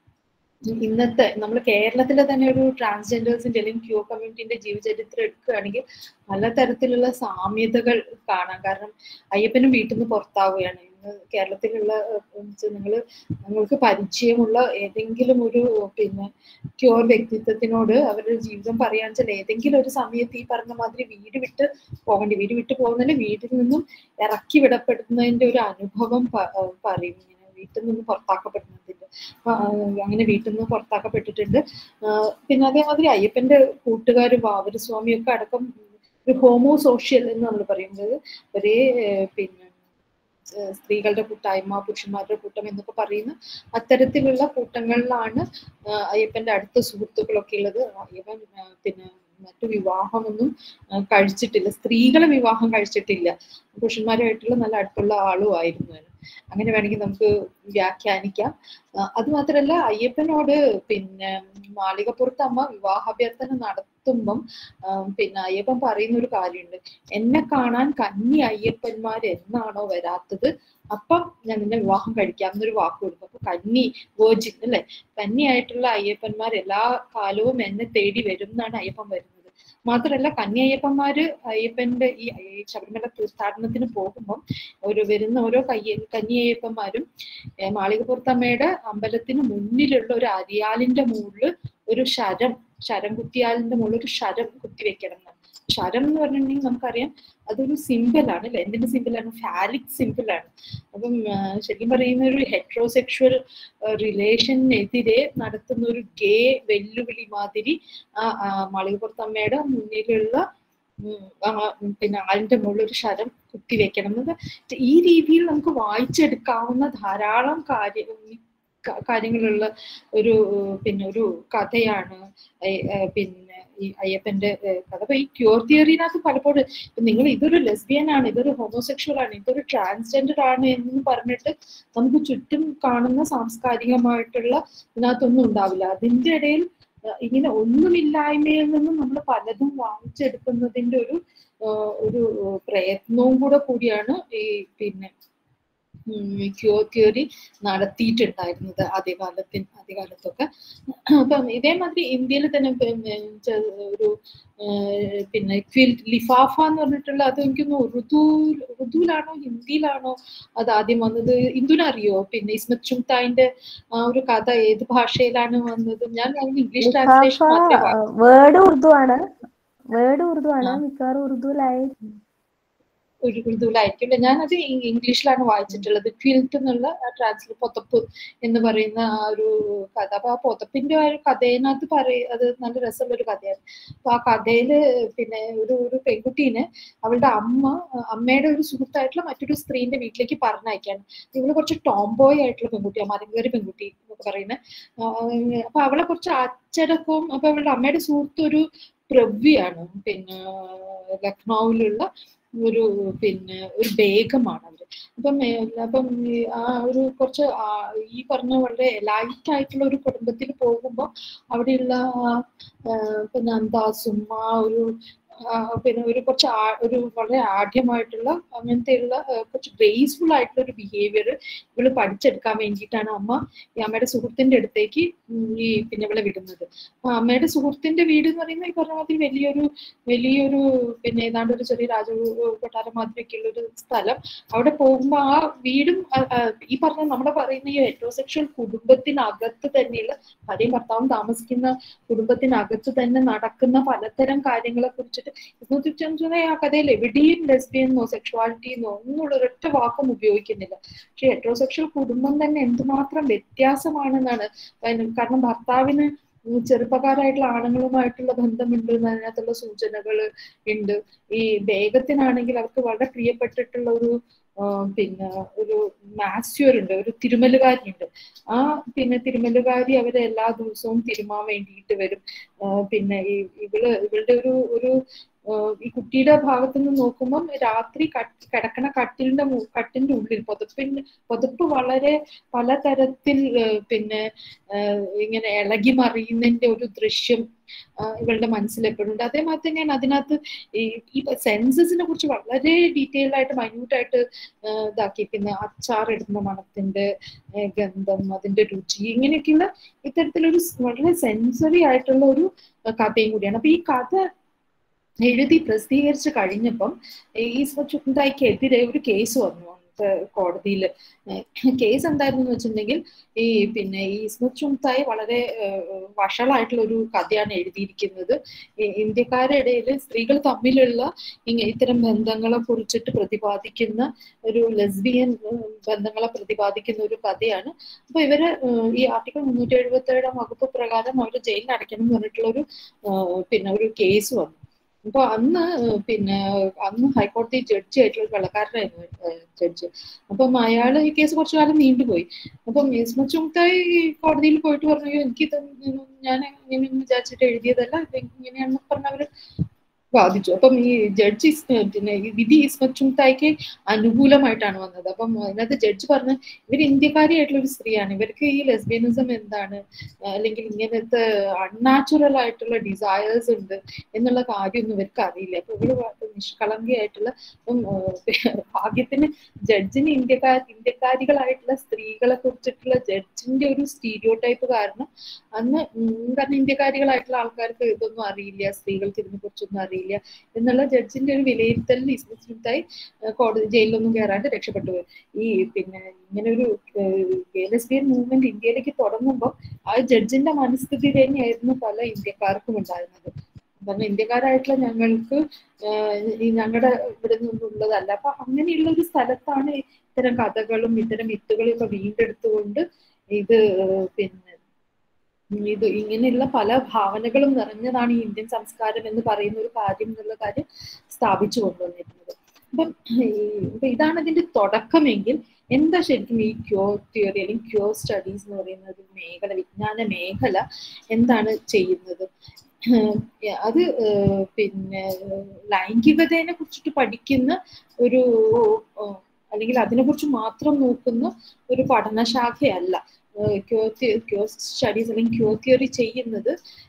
ഇന്നത്തെ നമ്മൾ കേരളത്തിലെ തന്നെ ഒരു ട്രാൻസ്ജെൻഡേഴ്സിന്റെ അല്ലെങ്കിൽ ക്യൂ കമ്മ്യൂണിറ്റിന്റെ ജീവചരിത്രം എടുക്കുകയാണെങ്കിൽ പല തരത്തിലുള്ള സാമ്യതകൾ കാണാം കാരണം അയ്യപ്പനും വീട്ടിൽ നിന്ന് പുറത്താവുകയാണ് ഇന്ന് കേരളത്തിലുള്ള നിങ്ങൾ നിങ്ങൾക്ക് പരിചയമുള്ള ഏതെങ്കിലും ഒരു പിന്നെ ക്യൂർ വ്യക്തിത്വത്തിനോട് അവരുടെ ജീവിതം പറയാന്ന് വെച്ചാൽ ഏതെങ്കിലും ഒരു സമയത്ത് ഈ പറഞ്ഞ മാതിരി വീട് വിട്ട് പോകേണ്ടി വീട് വിട്ട് പോകുന്നതിന് വീട്ടിൽ നിന്നും ഇറക്കി വിടപ്പെടുന്നതിന്റെ ഒരു അനുഭവം പ- ഏഹ് പറയും ഇങ്ങനെ വീട്ടിൽ നിന്ന് പുറത്താക്കപ്പെടുന്നതിന്റെ അപ്പൊ, ആ, അങ്ങനെ വീട്ടിൽ നിന്ന് പുറത്താക്കപ്പെട്ടിട്ടുണ്ട് ആ, പിന്നെ അതേമാതിരി അയ്യപ്പന്റെ കൂട്ടുകാർ വാവരസ്വാമിയൊക്കെ അടക്കം ഒരു ഹോമോ സോഷ്യൽ എന്ന് നമ്മൾ പറയുന്നത് ഒരേ ഏഹ്, പിന്നെ ഏഹ്, സ്ത്രീകളുടെ കൂട്ടായ്മ പുരുഷന്മാരുടെ കൂട്ടം എന്നൊക്കെ പറയുന്ന അത്തരത്തിലുള്ള കൂട്ടങ്ങളിലാണ് ആ, അയ്യപ്പന്റെ അടുത്ത സുഹൃത്തുക്കളൊക്കെ ഉള്ളത് അയ്യപ്പൻ ആ, പിന്നെ മറ്റു വിവാഹമൊന്നും ആ, കഴിച്ചിട്ടില്ല സ്ത്രീകളെ വിവാഹം കഴിച്ചിട്ടില്ല പുരുഷന്മാരുമായിട്ടുള്ള നല്ല അടുത്തുള്ള ആളും ആയിരുന്നു അവന്. അങ്ങനെ വേണമെങ്കിൽ നമുക്ക് വ്യാഖ്യാനിക്കാം ആ, അത് മാത്രല്ല അയ്യപ്പനോട് പിന്നെ മാളികപ്പുറത്ത് അമ്മ വിവാഹാഭ്യർത്ഥന നടത്തുമ്പം ആ, പിന്നെ അയ്യപ്പൻ പറയുന്ന ഒരു കാര്യമുണ്ട് എന്നെ കാണാൻ കന്നി അയ്യപ്പന്മാർ എന്നാണോ വരാത്തത് അപ്പം ഞാൻ നിന്നെ വിവാഹം കഴിക്കാം എന്നൊരു വാക്ക് കൊടുക്കും അപ്പൊ കന്നി വേർജിൻ അല്ലെ കന്നിയായിട്ടുള്ള അയ്യപ്പന്മാർ എല്ലാ കാലവും എന്നെ തേടി വരും എന്നാണ് അയ്യപ്പൻ വരുന്നത് മാത്രമല്ല കന്നി അയ്യപ്പന്മാര് അയ്യപ്പന്റെ ഈ ഈ ശബരിമല തീർത്ഥാടനത്തിന് പോകുമ്പം ഒരു വരുന്ന ഓരോ കയ്യ കന്നി അയ്യപ്പന്മാരും ഏർ മാളികപ്പുറത്തമ്മയുടെ അമ്പലത്തിന് മുന്നിലുള്ള ഒരു അരിയാലിന്റെ മുകളിൽ ഒരു ശരം ശരം കുത്തിയാലിന്റെ മുകളിൽ ഒരു ശരം കുത്തി വെക്കണം എന്നാണ് ശരം എന്ന് പറഞ്ഞിട്ടുണ്ടെങ്കിൽ നമുക്കറിയാം അതൊരു സിമ്പിളാണ് അല്ലെ എന്തിന്റെ സിമ്പിളാണ് ഫാലിക് സിമ്പിളാണ് അപ്പം ആ, ശരിക്കും പറയുന്ന ഒരു ഹെട്രോസെക്ഷുവൽ റിലേഷനെതിരെ നടത്തുന്ന ഒരു ഗേ വെല്ലുവിളി മാതിരി ആ ആ, മാളികപ്പുറത്തമ്മയുടെ മുന്നിലുള്ള ഉം, ആ, ഉം, പിന്നെ ആളിന്റെ മുകളിൽ ഒരു ശരം കുത്തി വെക്കണം എന്നത് ഈ രീതിയിൽ നമുക്ക് വായിച്ചെടുക്കാവുന്ന ധാരാളം കാര്യം ക- കാര്യങ്ങളുള്ള ഒരു ഏഹ്, പിന്നെ ഒരു കഥയാണ് അയ്- ഏഹ്, പിന്നെ ഈ അയ്യപ്പന്റെ ഏഹ്, കഥ അപ്പൊ ഈ ക്യൂർ തിയറിനകത്ത് പലപ്പോഴും ഇപ്പൊ നിങ്ങൾ ഇതൊരു ലെസ്ബിയൻ ആണ് ഇതൊരു ഹോമോസെക്ഷൽ ആണ് ഇതൊരു ട്രാൻസ്ജെൻഡർ ആണ് എന്ന് പറഞ്ഞിട്ട് നമുക്ക് ചുറ്റും കാണുന്ന സാംസ്കാരികമായിട്ടുള്ള ഇതിനകത്തൊന്നും ഉണ്ടാവില്ല അതിന്റെ ഇടയിൽ ഏഹ്, ഇങ്ങനെ ഒന്നുമില്ലായ്മയിൽ നിന്നും നമ്മൾ പലതും വാങ്ങിച്ചെടുക്കുന്നതിന്റെ ഒരു ഏഹ്, ഒരു പ്രയത്നവും കൂടെ കൂടിയാണ് ഈ പിന്നെ ക്യൂർ തിയറി നടത്തിയിട്ടുണ്ടായിരുന്നത് ആദ്യകാലത്തിന് ആദ്യകാലത്തൊക്കെ അപ്പം ഇതേമാതിരി ഇന്ത്യയിൽ തന്നെ പിന്നെ ചെ- ഒരു ഏഹ് പിന്നെ ക്വിൽ ലിഫാഫ എന്ന് പറഞ്ഞിട്ടുള്ള അത് എനിക്കൊന്ന് ഉറുദു ഉറുദുവിലാണോ ഹിന്ദിയിലാണോ അത് ആദ്യം വന്നത് ഇന്ദുനറിയോ പിന്നെ ഇസ്മത് ചുങ്തായിന്റെ ആ ഒരു കഥ ഏത് ഭാഷയിലാണ് വന്നത് ഞാൻ അതിന് ഇംഗ്ലീഷ് ട്രാൻസ്ലേഷൻ മാത്രമേ വാ- വേർഡ് ഉറുദു ആണ് വേർഡ് ഉറുദു ആണ് മിക്കവാറും ഉറുദുവിലായി ഒരു ഉറുദുവിലായിരിക്കും അല്ലെ ഞാനത് ഇ- ഇംഗ്ലീഷിലാണ് വായിച്ചിട്ടുള്ളത് ക്വിൽറ്റ് എന്നുള്ള ട്രാൻസ്ലേറ്റ് പൊതപ്പ് എന്ന് പറയുന്ന ആ ഒരു കഥ അപ്പൊ ആ പൊതപ്പിന്റെ ആ ഒരു കഥയിനകത്ത് പറയ അത് നല്ല രസമുള്ള ഒരു കഥയാണ് അപ്പൊ ആ കഥയില് പിന്നെ ഒരു ഒരു പെൺകുട്ടീനെ അവളുടെ അമ്മ അഹ് അമ്മയുടെ ഒരു സുഹൃത്തായിട്ടുള്ള മറ്റൊരു സ്ത്രീന്റെ വീട്ടിലേക്ക് പറഞ്ഞയക്കാണ് ഇവള് കുറച്ച് ടോംബോയ് ആയിട്ടുള്ള പെൺകുട്ടിയാണ് മരങ്കേറി പെൺകുട്ടി എന്നൊക്കെ പറയുന്നത് അപ്പൊ അവളെ കുറച്ച് അച്ചടക്കവും അപ്പൊ അവളുടെ അമ്മയുടെ സുഹൃത്ത് ഒരു പ്രവ്യാണ് പിന്നെ ലക്നൌവിലുള്ള ഒരു പിന്നെ ഒരു ബേഗമാണ് അവര് അപ്പം ഏ, അപ്പം ഈ ആ ഒരു കുറച്ച് ആ ഈ പറഞ്ഞ വളരെ ലൈറ്റ് ആയിട്ടുള്ള ഒരു കുടുംബത്തിൽ പോകുമ്പോൾ അവിടെയുള്ള ആ, ആ, പിന്നെ അന്താസും ആ ഒരു പിന്നെ ഒരു കുറച്ച് ഒരു വളരെ ആഢ്യമായിട്ടുള്ള അങ്ങനത്തെയുള്ള കുറച്ച് ഗ്രേസ്ഫുൾ ആയിട്ടുള്ള ഒരു ബിഹേവിയർ ഇവള് പഠിച്ചെടുക്കാൻ വേണ്ടിയിട്ടാണ് അമ്മ ഈ അമ്മയുടെ സുഹൃത്തിന്റെ അടുത്തേക്ക് ഈ പിന്നെ ഇവളെ വിടുന്നത് അപ്പൊ അമ്മയുടെ സുഹൃത്തിന്റെ വീട് എന്ന് പറയുന്നത് ഈ പറഞ്ഞ മാതിരി വലിയൊരു വലിയൊരു പിന്നെ ഏതാണ്ട് ഒരു ചെറിയ രാജ കൊട്ടാരം മാതിരിയൊക്കെ ഉള്ള ഒരു സ്ഥലം അവിടെ പോകുമ്പോൾ ആ വീടും ഈ പറഞ്ഞ നമ്മുടെ പറയുന്ന ഈ ഹെറ്ററോസെക്ഷൽ കുടുംബത്തിനകത്ത് തന്നെയുള്ള ഭാര്യയും ഭർത്താവും താമസിക്കുന്ന കുടുംബത്തിനകത്ത് തന്നെ നടക്കുന്ന പലതരം കാര്യങ്ങളെ കുറിച്ചിട്ട് ഇരുന്നൂറ്റി ആ കഥയിൽ എവിടെയും ലെസ്ബിയനോ സെക്ഷുവാലിറ്റിന്നോ ഒന്നുള്ള ഒരൊറ്റ വാക്കും ഉപയോഗിക്കുന്നില്ല പക്ഷെ ഹെറ്ററോസെക്ഷൽ കുടുംബം തന്നെ എന്തുമാത്രം വ്യത്യാസമാണെന്നാണ് കാരണം ഭർത്താവിന് ചെറുപ്പക്കാരായിട്ടുള്ള ആണുങ്ങളുമായിട്ടുള്ള ബന്ധമുണ്ട് അതിനകത്തുള്ള സൂചനകൾ ഉണ്ട് ഈ വേഗത്തിനാണെങ്കിൽ അവർക്ക് വളരെ പ്രിയപ്പെട്ടിട്ടുള്ള ഒരു പിന്നെ ഒരു മാസ്യൂർ ഉണ്ട് ഒരു തിരുമലുകാരി ഉണ്ട് ആ പിന്നെ തിരുമലുകാരി അവരെ എല്ലാ ദിവസവും തിരുമാൻ വേണ്ടിയിട്ട് വരും പിന്നെ ഈ ഇവള് ഇവളുടെ ഒരു ഒരു ഈ കുട്ടിയുടെ ഭാഗത്തു നിന്ന് നോക്കുമ്പം രാത്രി കിടക്കണ കട്ടിലിന്റെ കട്ടിന്റെ ഉള്ളിൽ പുതപ്പിന്റെ പുതപ്പ് വളരെ പലതരത്തിൽ പിന്നെ ഇങ്ങനെ ഇളകി മറിയുന്നതിന്റെ ഒരു ദൃശ്യം ഇവളുടെ മനസ്സിൽ എപ്പോഴും ഉണ്ട് അതേമാതിരി തന്നെയാണ് അതിനകത്ത് ഈ ഈ സെൻസസിനെ കുറിച്ച് വളരെ ഡീറ്റെയിൽ ആയിട്ട് മൈന്യൂട്ട് ആയിട്ട് ഇതാക്കിയിരിക്കുന്ന അച്ചാർ ഇടുന്ന മണത്തിന്റെ ഗന്ധം അതിന്റെ രുചി ഇങ്ങനെയൊക്കെയുള്ള ഇത്തരത്തിലൊരു വളരെ സെൻസറി ആയിട്ടുള്ള ഒരു കഥയും കൂടിയാണ് അപ്പൊ ഈ കഥ എഴുതി പ്രസിദ്ധീകരിച്ച് കഴിഞ്ഞപ്പം ഈ ചുണ്ടായിക്കെതിരെ ഒരു കേസ് വന്നു കോടതിയിൽ കേസ് എന്തായിരുന്നു വെച്ചിട്ടുണ്ടെങ്കിൽ ഈ പിന്നെ ഈ ഇസ്മത് ചുങ്തായി വളരെ വഷളായിട്ടുള്ള ഒരു കഥയാണ് എഴുതിയിരിക്കുന്നത് ഇന്ത്യക്കാരുടെ ഇടയിൽ സ്ത്രീകൾ തമ്മിലുള്ള ഇത്തരം ബന്ധങ്ങളെ കുറിച്ചിട്ട് പ്രതിപാദിക്കുന്ന ഒരു ലെസ്ബിയൻ ബന്ധങ്ങളെ പ്രതിപാദിക്കുന്ന ഒരു കഥയാണ് അപ്പൊ ഇവര് ഈ ആർട്ടിക്കിൾ മുന്നൂറ്റി എഴുപത്തി ഏഴാം വകുപ്പ് പ്രകാരം അവർ ജയിലിൽ അടയ്ക്കണം എന്ന് പറഞ്ഞിട്ടുള്ള ഒരു പിന്നെ ഒരു കേസ് വന്നു അപ്പൊ അന്ന് പിന്നെ അന്ന് ഹൈക്കോടതി ജഡ്ജി ആയിട്ടുള്ള വെള്ളക്കാരനായിരുന്നു ജഡ്ജ് അപ്പം അയാൾ ഈ കേസ് കുറച്ചു കാലം നീണ്ടുപോയി അപ്പം ഇസ്മത് ചുങ്തായി കോടതിയിൽ പോയിട്ട് പറഞ്ഞു എനിക്കിത് ഞാൻ ഇങ്ങനെ വിചാരിച്ചിട്ട് എഴുതിയതല്ല ഇത് ഇങ്ങനെയാണെന്ന് പറഞ്ഞ അവര് ബാധിച്ചു അപ്പം ഈ ജഡ്ജി പിന്നെ വിധി ഇസ്മത് ചുങ്തായിക്ക് അനുകൂലമായിട്ടാണ് വന്നത് അപ്പം അതിനകത്ത് ജഡ്ജി പറഞ്ഞ് ഇവർ ഇന്ത്യക്കാരിയായിട്ടുള്ള ഒരു സ്ത്രീയാണ് ഇവർക്ക് ഈ ലെസ്ബിയനിസം എന്താണ് അല്ലെങ്കിൽ ഇങ്ങനത്തെ അൺനാച്ചുറൽ ആയിട്ടുള്ള ഡിസയേഴ്സ് ഉണ്ട് എന്നുള്ള കാര്യമൊന്നും ഇവർക്ക് അറിയില്ല അപ്പൊ ഇവര് നിഷ്കളങ്കയായിട്ടുള്ള ഇപ്പം ഭാഗ്യത്തിന് ജഡ്ജിന് ഇന്ത്യക്കാർ ഇന്ത്യക്കാരികളായിട്ടുള്ള സ്ത്രീകളെ കുറിച്ചിട്ടുള്ള ജഡ്ജിന്റെ ഒരു സ്റ്റീരിയോ ടൈപ്പ് കാരണം അന്ന് കാരണം ഇന്ത്യക്കാരികളായിട്ടുള്ള ആൾക്കാർക്ക് ഇതൊന്നും അറിയില്ല സ്ത്രീകൾക്ക് ഇതിനെ കുറിച്ചൊന്നും അറിയില്ല എന്നുള്ള ജഡ്ജിന്റെ ഒരു വിലയിരുത്തലിൽ ഇസ്മിത്തായി കോടതി ജയിലിലൊന്നും കയറാണ്ട് രക്ഷപ്പെട്ടു പോയി ഈ പിന്നെ ഇങ്ങനെ ഒരു ലെസ്ബിയൻ മൂവ്മെന്റ് ഇന്ത്യയിലേക്ക് തുടങ്ങുമ്പോൾ ആ ജഡ്ജിന്റെ മനസ്ഥിതി തന്നെയായിരുന്നു പല ഇന്ത്യക്കാർക്കും ഉണ്ടായിരുന്നത് കാരണം ഇന്ത്യക്കാരായിട്ടുള്ള ഞങ്ങൾക്ക് ഈ ഞങ്ങളുടെ ഇവിടെ നിന്നുള്ളതല്ല അപ്പൊ അങ്ങനെയുള്ള ഒരു സ്ഥലത്താണ് ഇത്തരം കഥകളും ഇത്തരം മിത്തുകളും ഒക്കെ വീണ്ടെടുത്തുകൊണ്ട് ഇത് പിന്നെ ഇത് ഇങ്ങനെയുള്ള പല ഭാവനകളും നിറഞ്ഞതാണ് ഈ ഇന്ത്യൻ സംസ്കാരം എന്ന് പറയുന്ന ഒരു കാര്യം എന്നുള്ള കാര്യം സ്ഥാപിച്ചു കൊണ്ടുവന്നിരുന്നത് അപ്പം ഇപ്പൊ ഇതാണ് ഇതിന്റെ തുടക്കമെങ്കിൽ എന്താ ശരിക്കും ഈ ക്യോ തിയറി അല്ലെങ്കിൽ ക്യോ സ്റ്റഡീസ് എന്ന് പറയുന്ന ഒരു മേഖല വിജ്ഞാന മേഖല എന്താണ് ചെയ്യുന്നത് അത് പിന്നെ ലൈംഗികതയെ കുറിച്ചിട്ട് പഠിക്കുന്ന ഒരു അല്ലെങ്കിൽ അതിനെക്കുറിച്ച് മാത്രം നോക്കുന്ന ഒരു പഠനശാഖയല്ല ക്യോ ക്യോ സ്റ്റഡീസ് അല്ലെങ്കിൽ ക്യോ തിയറി ചെയ്യുന്നത്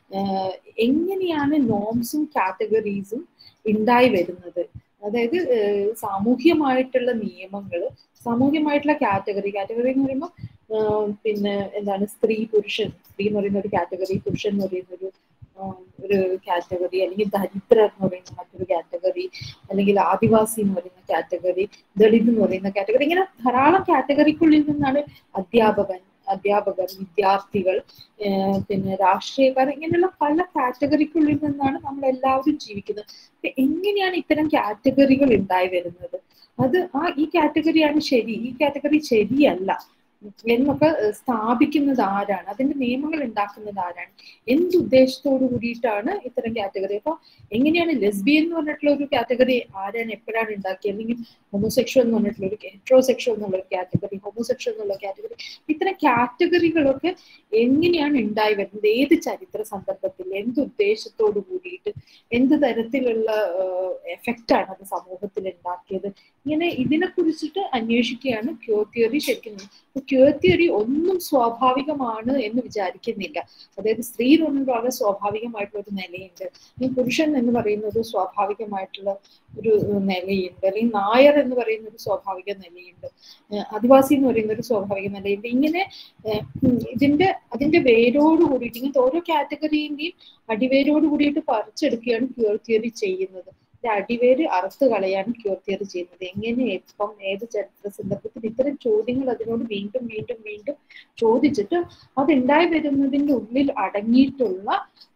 എങ്ങനെയാണ് നോംസും കാറ്റഗറീസും ഉണ്ടായി വരുന്നത് അതായത് സാമൂഹ്യമായിട്ടുള്ള നിയമങ്ങൾ സാമൂഹ്യമായിട്ടുള്ള കാറ്റഗറി കാറ്റഗറി എന്ന് പറയുമ്പോൾ പിന്നെ എന്താണ് സ്ത്രീ പുരുഷൻ സ്ത്രീ എന്ന് പറയുന്ന ഒരു കാറ്റഗറി പുരുഷൻ എന്ന് പറയുന്ന ഒരു ഒരു കാറ്റഗറി അല്ലെങ്കിൽ ദരിദ്രർ എന്ന് പറയുന്ന മറ്റൊരു കാറ്റഗറി അല്ലെങ്കിൽ ആദിവാസി എന്ന് പറയുന്ന കാറ്റഗറി ദളിത് എന്ന് പറയുന്ന കാറ്റഗറി ഇങ്ങനെ ധാരാളം കാറ്റഗറിക്കുള്ളിൽ നിന്നാണ് അധ്യാപകൻ അധ്യാപകർ വിദ്യാർത്ഥികൾ പിന്നെ രാഷ്ട്രീയക്കാർ ഇങ്ങനെയുള്ള പല കാറ്റഗറിക്കുള്ളിൽ നിന്നാണ് നമ്മൾ എല്ലാവരും ജീവിക്കുന്നത് എങ്ങനെയാണ് ഇത്തരം കാറ്റഗറികൾ ഉണ്ടായി വരുന്നത് അത് ആ ഈ കാറ്റഗറിയാണ് ശരി ഈ കാറ്റഗറി ശരിയല്ല എന്നൊക്കെ സ്ഥാപിക്കുന്നത് ആരാണ് അതിന്റെ നിയമങ്ങൾ ഉണ്ടാക്കുന്നത് ആരാണ് എന്ത് ഉദ്ദേശത്തോടു കൂടിയിട്ടാണ് ഇത്തരം കാറ്റഗറി അപ്പൊ എങ്ങനെയാണ് ലെസ്ബിയൻ എന്ന് പറഞ്ഞിട്ടുള്ള ഒരു കാറ്റഗറി ആരാണ് എപ്പോഴാണ് ഉണ്ടാക്കിയത് അല്ലെങ്കിൽ ഹോമോസെക്ഷൽ എന്ന് പറഞ്ഞിട്ടുള്ള ഒരു ഹെട്രോസെക്ഷൽ എന്നുള്ള ഒരു കാറ്റഗറി ഹോമോസെക്ഷൽ എന്നുള്ള കാറ്റഗറി ഇത്തരം കാറ്റഗറികളൊക്കെ എങ്ങനെയാണ് ഉണ്ടായി വരുന്നത് ഏത് ചരിത്ര സന്ദർഭത്തിൽ എന്ത് ഉദ്ദേശത്തോടു കൂടിയിട്ട് എന്ത് തരത്തിലുള്ള എഫക്റ്റ് ആണ് അത് സമൂഹത്തിൽ ഉണ്ടാക്കിയത് ഇങ്ങനെ ഇതിനെ കുറിച്ചിട്ട് അന്വേഷിക്കുകയാണ് ക്യോ തിയറി ശരിക്കും ക്യൂർ തിയറി ഒന്നും സ്വാഭാവികമാണ് എന്ന് വിചാരിക്കുന്നില്ല അതായത് സ്ത്രീ എന്ന് പറയുന്നത് വളരെ സ്വാഭാവികമായിട്ടുള്ള ഒരു നിലയുണ്ട് ഈ പുരുഷൻ എന്ന് പറയുന്നത് സ്വാഭാവികമായിട്ടുള്ള ഒരു നിലയുണ്ട് അല്ലെങ്കിൽ നായർ എന്ന് പറയുന്ന ഒരു സ്വാഭാവിക നിലയുണ്ട് ആദിവാസി എന്ന് പറയുന്ന ഒരു സ്വാഭാവിക നിലയുണ്ട് ഇങ്ങനെ ഇതിന്റെ അതിന്റെ വേരോട് കൂടിയിട്ട് ഇങ്ങനത്തെ ഓരോ കാറ്റഗറിന്റെയും അടിവേരോട് കൂടിയിട്ട് പറിച്ചെടുക്കുകയാണ് ക്യൂർ തിയറി ചെയ്യുന്നത് അടിവേര് അറുത്ത് കളയാണ് ക്യൂർ തിയറി ചെയ്യുന്നത് എങ്ങനെ എപ്പം ഏത് ചരിത്ര സന്ദർഭത്തിൽ ഇത്തരം ചോദ്യങ്ങൾ അതിനോട് വീണ്ടും വീണ്ടും വീണ്ടും ചോദിച്ചിട്ട് അതുണ്ടായി വരുന്നതിന്റെ ഉള്ളിൽ അടങ്ങിയിട്ടുള്ള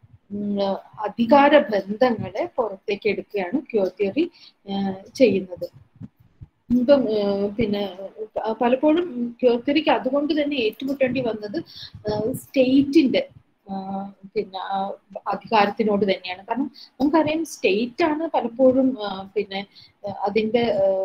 അധികാര ബന്ധങ്ങളെ പുറത്തേക്ക് എടുക്കുകയാണ് ക്യൂർ തിയറി ചെയ്യുന്നത് ഇപ്പം പിന്നെ പലപ്പോഴും ക്യൂർ തിയറിക്ക് അതുകൊണ്ട് തന്നെ ഏറ്റുമുട്ടേണ്ടി വന്നത് സ്റ്റേറ്റിന്റെ പിന്നെ അധികാരത്തിനോട് തന്നെയാണ് കാരണം നമുക്കറിയാം സ്റ്റേറ്റ് ആണ് പലപ്പോഴും പിന്നെ അതിന്റെ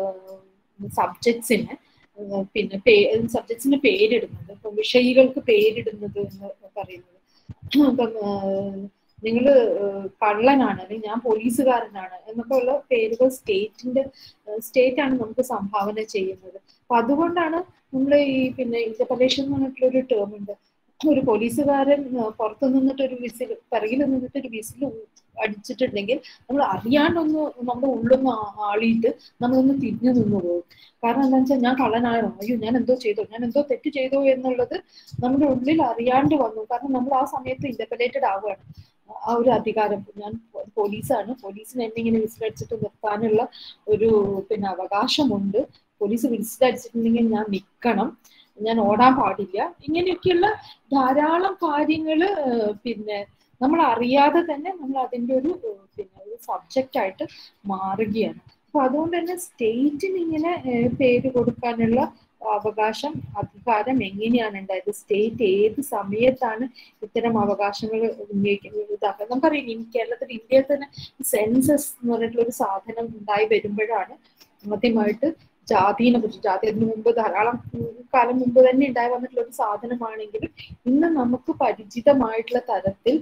സബ്ജക്ട്സിന് പിന്നെ പേ സബ്ജക്ട്സിന് പേരിടുന്നത് ഇപ്പൊ വിഷയികൾക്ക് പേരിടുന്നത് എന്ന് പറയുന്നത് അപ്പം നിങ്ങൾ കള്ളനാണ് അല്ലെങ്കിൽ ഞാൻ പോലീസുകാരനാണ് എന്നൊക്കെ ഉള്ള പേരുകൾ സ്റ്റേറ്റിന്റെ സ്റ്റേറ്റ് ആണ് നമുക്ക് സംഭാവന ചെയ്യുന്നത് അപ്പൊ അതുകൊണ്ടാണ് നമ്മൾ ഈ പിന്നെ ഇന്റർപലേഷൻ എന്ന് പറഞ്ഞിട്ടുള്ള ഒരു ടേം ഉണ്ട് ഒരു പോലീസുകാരൻ പുറത്തു നിന്നിട്ട് ഒരു വിസിൽ പിറകിൽ നിന്നിട്ട് ഒരു വിസിൽ അടിച്ചിട്ടുണ്ടെങ്കിൽ നമ്മൾ അറിയാണ്ടൊന്ന് നമ്മുടെ ഉള്ളൊന്ന് ആളിയിട്ട് നമ്മളൊന്ന് തിരിഞ്ഞു നിന്നു പോകും കാരണം എന്താണെന്ന് വെച്ചാൽ ഞാൻ കള്ളനാണോ അയ്യോ ഞാൻ എന്തോ ചെയ്തോ ഞാൻ എന്തോ തെറ്റ് ചെയ്തോ എന്നുള്ളത് നമ്മുടെ ഉള്ളിൽ അറിയാണ്ട് വന്നു കാരണം നമ്മൾ ആ സമയത്ത് ഇന്റർപലേറ്റഡ് ആവുകയാണ് ആ ഒരു അധികാരം ഞാൻ പോലീസാണ് പോലീസിന് എന്നെ ഇങ്ങനെ വിസിലടിച്ചിട്ട് നിർത്താനുള്ള ഒരു പിന്നെ അവകാശമുണ്ട് പോലീസ് വിസിലടിച്ചിട്ടുണ്ടെങ്കിൽ ഞാൻ നിൽക്കണം ഞാൻ ഓടാൻ പാടില്ല ഇങ്ങനെയൊക്കെയുള്ള ധാരാളം കാര്യങ്ങള് പിന്നെ നമ്മൾ അറിയാതെ തന്നെ നമ്മൾ അതിൻ്റെ ഒരു പിന്നെ ഒരു സബ്ജക്റ്റ് ആയിട്ട് മാറുകയാണ് അപ്പൊ അതുകൊണ്ട് തന്നെ സ്റ്റേറ്റിന് ഇങ്ങനെ പേര് കൊടുക്കാനുള്ള അവകാശം അധികാരം എങ്ങനെയാണ് ഉണ്ടായത് സ്റ്റേറ്റ് ഏത് സമയത്താണ് ഇത്തരം അവകാശങ്ങൾ ഉന്നയിക്കുന്നത് ഇതാക്കുക നമുക്കറിയാം കേരളത്തിൽ ഇന്ത്യയിൽ തന്നെ സെൻസസ് എന്ന് പറഞ്ഞിട്ടുള്ള ഒരു സാധനം ഉണ്ടായി വരുമ്പോഴാണ് ആദ്യമായിട്ട് ജാതിനെ കുറിച്ച് ജാതി അതിന് മുമ്പ് ധാരാളം കാലം മുമ്പ് തന്നെ ഉണ്ടായി വന്നിട്ടുള്ള ഒരു സാധനമാണെങ്കിലും ഇന്ന് നമുക്ക് പരിചിതമായിട്ടുള്ള തരത്തിൽ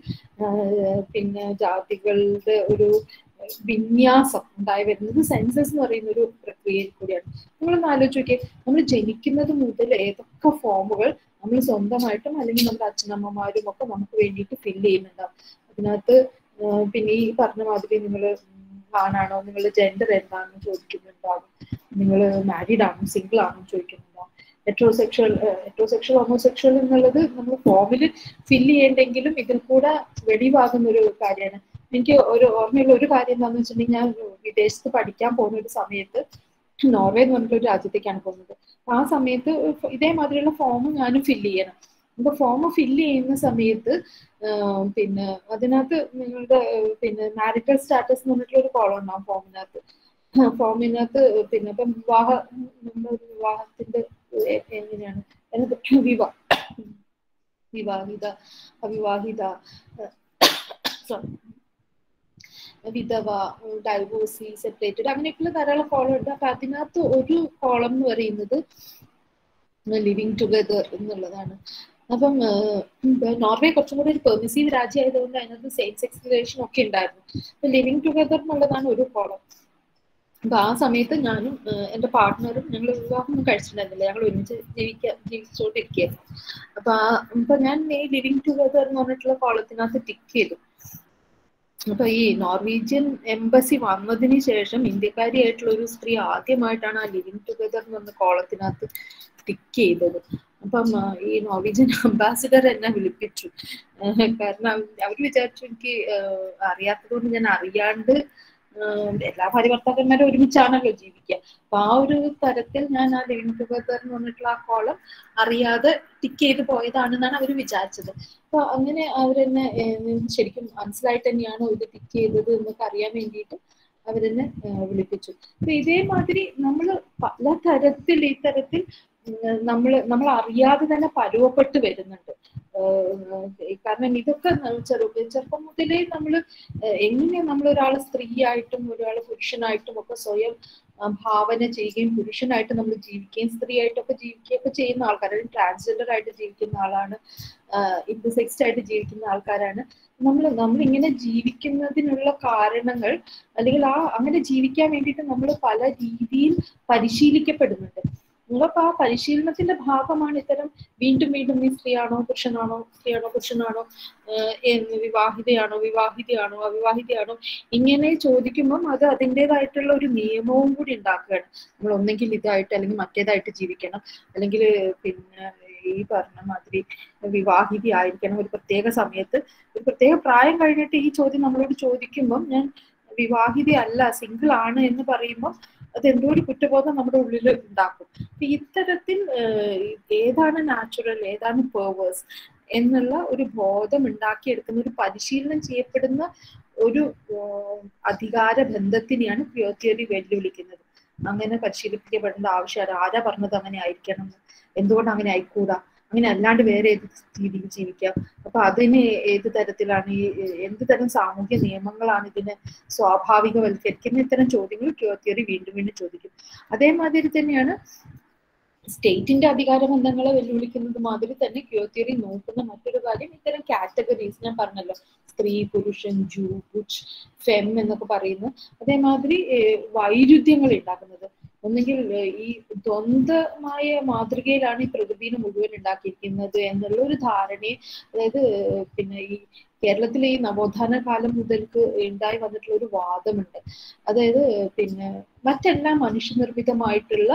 പിന്നെ ജാതികളുടെ ഒരു വിന്യാസം ഉണ്ടായി വരുന്നത് സെൻസസ് എന്ന് പറയുന്ന ഒരു പ്രക്രിയയിൽ കൂടിയാണ് നിങ്ങളൊന്ന് ആലോചിച്ച് നോക്കിയേ നമ്മൾ ജനിക്കുന്നത് മുതൽ ഏതൊക്കെ ഫോമുകൾ നമ്മൾ സ്വന്തമായിട്ടും അല്ലെങ്കിൽ നമ്മുടെ അച്ഛനമ്മമാരും ഒക്കെ നമുക്ക് വേണ്ടിയിട്ട് ഫില്ല് ചെയ്യുന്നുണ്ടാവും അതിനകത്ത് പിന്നെ ഈ പറഞ്ഞ മാതിരി നിങ്ങൾ ആണാണോ നിങ്ങൾ ജെൻഡർ എന്താണെന്ന് ചോദിക്കുന്നുണ്ടാവും നിങ്ങൾ മാരീഡ് ആണോ സിംഗിൾ ആണോ ചോദിക്കുന്നുണ്ടാവും ഹെട്രോസെക്ഷൽ ഹെട്രോസെക്ഷൽ ഹോമോസെക്ഷൽ എന്നുള്ളത് നമ്മൾ ഫോമിൽ ഫില്ല് ചെയ്യണ്ടെങ്കിലും ഇതിൽ കൂടെ വെളിവാകുന്ന ഒരു കാര്യമാണ് എനിക്ക് ഒരു ഓർമ്മയുള്ള ഒരു കാര്യം എന്താണെന്ന് വെച്ചിട്ടുണ്ടെങ്കിൽ ഞാൻ വിദേശത്ത് പഠിക്കാൻ പോകുന്ന ഒരു സമയത്ത് നോർവേ എന്ന് പറഞ്ഞിട്ട് ഒരു രാജ്യത്തേക്കാണ് പോകുന്നത് ആ സമയത്ത് ഇതേമാതിരിയുള്ള ഫോം ഞാനും ഫില്ല് ചെയ്യണം അപ്പൊ ഫോം ഫില്ല് ചെയ്യുന്ന സമയത്ത് പിന്നെ അതിനകത്ത് നിങ്ങളുടെ പിന്നെ മാരിറ്റൽ സ്റ്റാറ്റസ് എന്ന് പറഞ്ഞിട്ടുള്ള ഒരു കോളം ഉണ്ടാവും ഫോമിനകത്ത് ഫോമിനകത്ത് പിന്നെ ഇപ്പം വിവാഹ നമ്മുടെ വിവാഹത്തിന്റെ എങ്ങനെയാണ് അതിനകത്ത് വിവാഹ വിവാഹിത അവിവാഹിത സോറി വിധവ ഡൈവോഴ്സി സെപ്പറേറ്റഡ് അങ്ങനെയൊക്കെയുള്ള ധാരാളം കോളം ഉണ്ട് അപ്പൊ അതിനകത്ത് ഒരു കോളം എന്ന് പറയുന്നത് ലിവിങ് ടുഗദർ എന്നുള്ളതാണ് അപ്പം നോർവേ കുറച്ചും കൂടി ഒരു പെർമിസീവ് രാജ്യമായതുകൊണ്ട് അതിനകത്ത് സെയിം സെക്സ് റിലേഷൻ ഒക്കെ ഉണ്ടായിരുന്നു അപ്പൊ ലിവിങ് ടുഗദർ എന്നുള്ളതാണ് ഒരു കോളം അപ്പൊ ആ സമയത്ത് ഞാനും എന്റെ പാർട്ട്ണറും ഞങ്ങൾ വിവാഹം കഴിച്ചിട്ടുണ്ടായിരുന്നില്ല ഞങ്ങൾ ഒരുമിച്ച് ജീവിക്കാൻ ജീവിച്ചുകൊണ്ടിരിക്കുകയായിരുന്നു അപ്പൊ ആ അപ്പൊ ഞാൻ ഈ ലിവിങ് ടുഗദർ എന്ന് പറഞ്ഞിട്ടുള്ള കോളത്തിനകത്ത് ടിക്ക് ചെയ്തു അപ്പൊ ഈ നോർവീജിയൻ എംബസി വന്നതിന് ശേഷം ഇന്ത്യക്കാരിയായിട്ടുള്ള ഒരു സ്ത്രീ ആദ്യമായിട്ടാണ് ആ ലിവിങ് ടുഗദർ എന്ന് പറഞ്ഞ കോളത്തിനകത്ത് ടിക്ക് ചെയ്തത് അപ്പം ഈ നോർവീജിയൻ അംബാസിഡർ എന്നെ വിളിപ്പിച്ചു കാരണം അവർ വിചാരിച്ചു എനിക്ക് അറിയാത്തത് കൊണ്ട് ഞാൻ അറിയാണ്ട് എല്ലാ ഭാര്യ ഭർത്താക്കന്മാരും ഒരുമിച്ചാണല്ലോ ജീവിക്കുക അപ്പൊ ആ ഒരു തരത്തിൽ ഞാൻ ആ ലിവിങ് ടുഗദർ എന്ന് പറഞ്ഞിട്ടുള്ള ആ കോളം അറിയാതെ ടിക്ക് ചെയ്ത് പോയതാണെന്നാണ് അവർ വിചാരിച്ചത് അപ്പൊ അങ്ങനെ അവരെന്നെ ശരിക്കും മനസ്സിലായിട്ട് തന്നെയാണോ ഇത് ടിക്ക് ചെയ്തത് എന്നൊക്കെ അറിയാൻ വേണ്ടിയിട്ട് അവരെന്നെ വിളിപ്പിച്ചു അപ്പൊ ഇതേമാതിരി നമ്മൾ പല തരത്തിൽ ഈ തരത്തിൽ നമ്മൾ നമ്മൾ അറിയാതെ തന്നെ പരുവപ്പെട്ട് വരുന്നുണ്ട് കാരണം ഇതൊക്കെ ചെറു ചെറുപ്പം മുതലേ നമ്മൾ എങ്ങനെ നമ്മൾ ഒരാൾ സ്ത്രീയായിട്ടും ഒരാൾ പുരുഷനായിട്ടും ഒക്കെ സ്വയം ഭാവന ചെയ്യുകയും പുരുഷനായിട്ട് നമ്മൾ ജീവിക്കുകയും സ്ത്രീയായിട്ടൊക്കെ ജീവിക്കുകയൊക്കെ ചെയ്യുന്ന ആൾക്കാർ ട്രാൻസ്ജെൻഡർ ആയിട്ട് ജീവിക്കുന്ന ആളാണ് ഇന്റർസെക്സ്ഡ് ആയിട്ട് ജീവിക്കുന്ന ആൾക്കാരാണ് നമ്മൾ നമ്മൾ ഇങ്ങനെ ജീവിക്കുന്നതിനുള്ള കാരണങ്ങൾ അല്ലെങ്കിൽ ആ അങ്ങനെ ജീവിക്കാൻ വേണ്ടിയിട്ട് നമ്മൾ പല രീതിയിൽ പരിശീലിക്കപ്പെടുന്നുണ്ട് അപ്പൊ ആ പരിശീലനത്തിന്റെ ഭാഗമാണ് ഇത്തരം വീണ്ടും വീണ്ടും നീ സ്ത്രീയാണോ പുരുഷനാണോ സ്ത്രീയാണോ പുരുഷനാണോ എന്ന് വിവാഹിതയാണോ വിവാഹിതയാണോ അവിവാഹിതയാണോ ഇങ്ങനെ ചോദിക്കുമ്പം അത് അതിൻ്റെതായിട്ടുള്ള ഒരു നിയമവും കൂടി ഉണ്ടാക്കുകയാണ് നമ്മൾ ഒന്നെങ്കിൽ ഇതായിട്ട് അല്ലെങ്കിൽ മറ്റേതായിട്ട് ജീവിക്കണം അല്ലെങ്കിൽ പിന്നെ ഈ പറഞ്ഞ മാതിരി വിവാഹിതി ആയിരിക്കണം ഒരു പ്രത്യേക സമയത്ത് ഒരു പ്രത്യേക പ്രായം കഴിഞ്ഞിട്ട് ഈ ചോദ്യം നമ്മളോട് ചോദിക്കുമ്പം ഞാൻ വിവാഹിത അല്ല സിംഗിൾ ആണ് എന്ന് പറയുമ്പോൾ അത് എന്തോ ഒരു കുറ്റബോധം നമ്മുടെ ഉള്ളിൽ ഉണ്ടാക്കും അപ്പൊ ഇത്തരത്തിൽ ഏതാണ് നാച്ചുറൽ ഏതാണ് പേവേഴ്സ് എന്നുള്ള ഒരു ബോധം ഉണ്ടാക്കിയെടുക്കുന്ന ഒരു പരിശീലനം ചെയ്യപ്പെടുന്ന ഒരു അധികാര ബന്ധത്തിനെയാണ് ക്രിയോ തിയറി വെല്ലുവിളിക്കുന്നത് അങ്ങനെ പരിശീലിപ്പിക്കപ്പെടേണ്ട ആവശ്യമാണ് ആരാ പറഞ്ഞത് അങ്ങനെ ആയിരിക്കണം എന്തുകൊണ്ട് അങ്ങനെ ആയിക്കൂടാ അങ്ങനെ അല്ലാണ്ട് വേറെ ഏത് രീതിയിൽ ജീവിക്കാം അപ്പൊ അതിന് ഏത് തരത്തിലാണ് ഈ എന്ത് തരം സാമൂഹ്യ നിയമങ്ങളാണ് ഇതിനെ സ്വാഭാവികവൽക്കരിക്കുന്ന ഇത്തരം ചോദ്യങ്ങൾ ക്യോ തിയറി വീണ്ടും വീണ്ടും ചോദിക്കും അതേമാതിരി തന്നെയാണ് സ്റ്റേറ്റിന്റെ അധികാര ബന്ധങ്ങളെ വെല്ലുവിളിക്കുന്നത് മാതിരി തന്നെ ക്യോ തിയറി നോക്കുന്ന മറ്റൊരു കാര്യം ഇത്തരം കാറ്റഗറീസ് ഞാൻ പറഞ്ഞല്ലോ സ്ത്രീ പുരുഷൻ ജൂ ബുച്ച് ഫെം എന്നൊക്കെ പറയുന്നു അതേമാതിരി വൈരുദ്ധ്യങ്ങൾ ഉണ്ടാക്കുന്നത് ഒന്നുകിൽ ഈ ദ്വന്ദ്മായ മാതൃകയിലാണ് ഈ പ്രകൃതിനെ മുഴുവൻ ഉണ്ടാക്കിയിരിക്കുന്നത് എന്നുള്ള ഒരു ധാരണയെ അതായത് പിന്നെ ഈ കേരളത്തിലെ ഈ നവോത്ഥാന കാലം മുതൽക്ക് ഉണ്ടായി വന്നിട്ടുള്ള ഒരു വാദമുണ്ട് അതായത് പിന്നെ മറ്റെല്ലാം മനുഷ്യനിർമ്മിതമായിട്ടുള്ള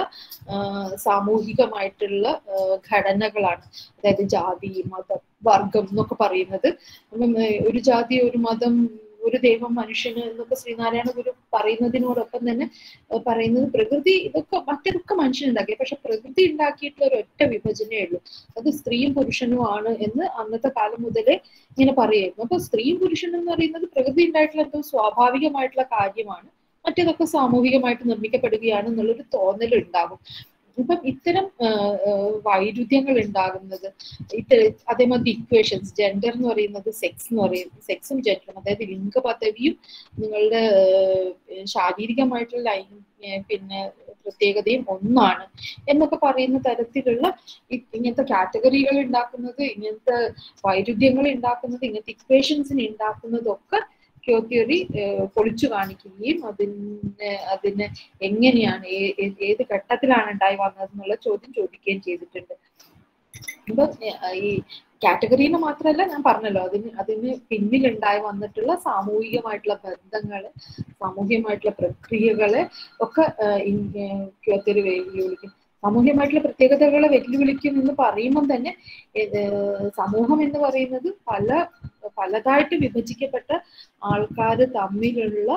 സാമൂഹികമായിട്ടുള്ള ഘടനകളാണ് അതായത് ജാതി മതം വർഗം എന്നൊക്കെ പറയുന്നത് ഒരു ജാതി ഒരു മതം ഒരു ദൈവം മനുഷ്യന് എന്നൊക്കെ ശ്രീനാരായണ ഗുരു പറയുന്നതിനോടൊപ്പം തന്നെ പറയുന്നത് പ്രകൃതി ഇതൊക്കെ മറ്റൊക്കെ മനുഷ്യനുണ്ടാക്കി പക്ഷെ പ്രകൃതി ഉണ്ടാക്കിയിട്ടുള്ള ഒരു ഒറ്റ വിഭജനമേ ഉള്ളൂ അത് സ്ത്രീയും പുരുഷനും ആണ് എന്ന് അന്നത്തെ കാലം മുതലേ ഇങ്ങനെ പറയായിരുന്നു അപ്പൊ സ്ത്രീയും പുരുഷനും എന്ന് പറയുന്നത് പ്രകൃതി ഉണ്ടായിട്ടുള്ള എന്തോ സ്വാഭാവികമായിട്ടുള്ള കാര്യമാണ് മറ്റേതൊക്കെ സാമൂഹികമായിട്ട് നിർമ്മിക്കപ്പെടുകയാണ് എന്നുള്ളൊരു തോന്നൽ ഉണ്ടാകും ഇപ്പം ഇത്തരം വൈരുദ്ധ്യങ്ങൾ ഉണ്ടാകുന്നത് ഇത്തര അതേമാതിരി ഇക്വേഷൻസ് ജെൻഡർ എന്ന് പറയുന്നത് സെക്സ് എന്ന് പറയുന്നത് സെക്സും ജെൻഡറും അതായത് ലിംഗ പദവിയും നിങ്ങളുടെ ശാരീരികമായിട്ടുള്ള പിന്നെ പ്രത്യേകതയും ഒന്നാണ് എന്നൊക്കെ പറയുന്ന തരത്തിലുള്ള ഇങ്ങനത്തെ കാറ്റഗറികൾ ഉണ്ടാക്കുന്നത് ഇങ്ങനത്തെ വൈരുദ്ധ്യങ്ങൾ ഉണ്ടാക്കുന്നത് ഇങ്ങനത്തെ ഇക്വേഷൻസിന് ഉണ്ടാക്കുന്നതൊക്കെ ക്യോ തിയറി പൊളിച്ചു കാണിക്കുകയും അതിന് അതിന് എങ്ങനെയാണ് ഏത് ഘട്ടത്തിലാണ് ഉണ്ടായി വന്നത് എന്നുള്ള ചോദ്യം ചോദിക്കുകയും ചെയ്തിട്ടുണ്ട് അപ്പൊ ഈ കാറ്റഗറിന്ന് മാത്രമല്ല ഞാൻ പറഞ്ഞല്ലോ അതിന് അതിന് പിന്നിലുണ്ടായി വന്നിട്ടുള്ള സാമൂഹികമായിട്ടുള്ള ബന്ധങ്ങള് സാമൂഹികമായിട്ടുള്ള പ്രക്രിയകളെ ഒക്കെ ക്യോ തിയറി വെല്ലുവിളിക്കും സാമൂഹ്യമായിട്ടുള്ള പ്രത്യേകതകളെ വെല്ലുവിളിക്കും എന്ന് പറയുമ്പം തന്നെ സമൂഹം എന്ന് പറയുന്നത് പല പലതായിട്ട് വിഭജിക്കപ്പെട്ട ആൾക്കാർ തമ്മിലുള്ള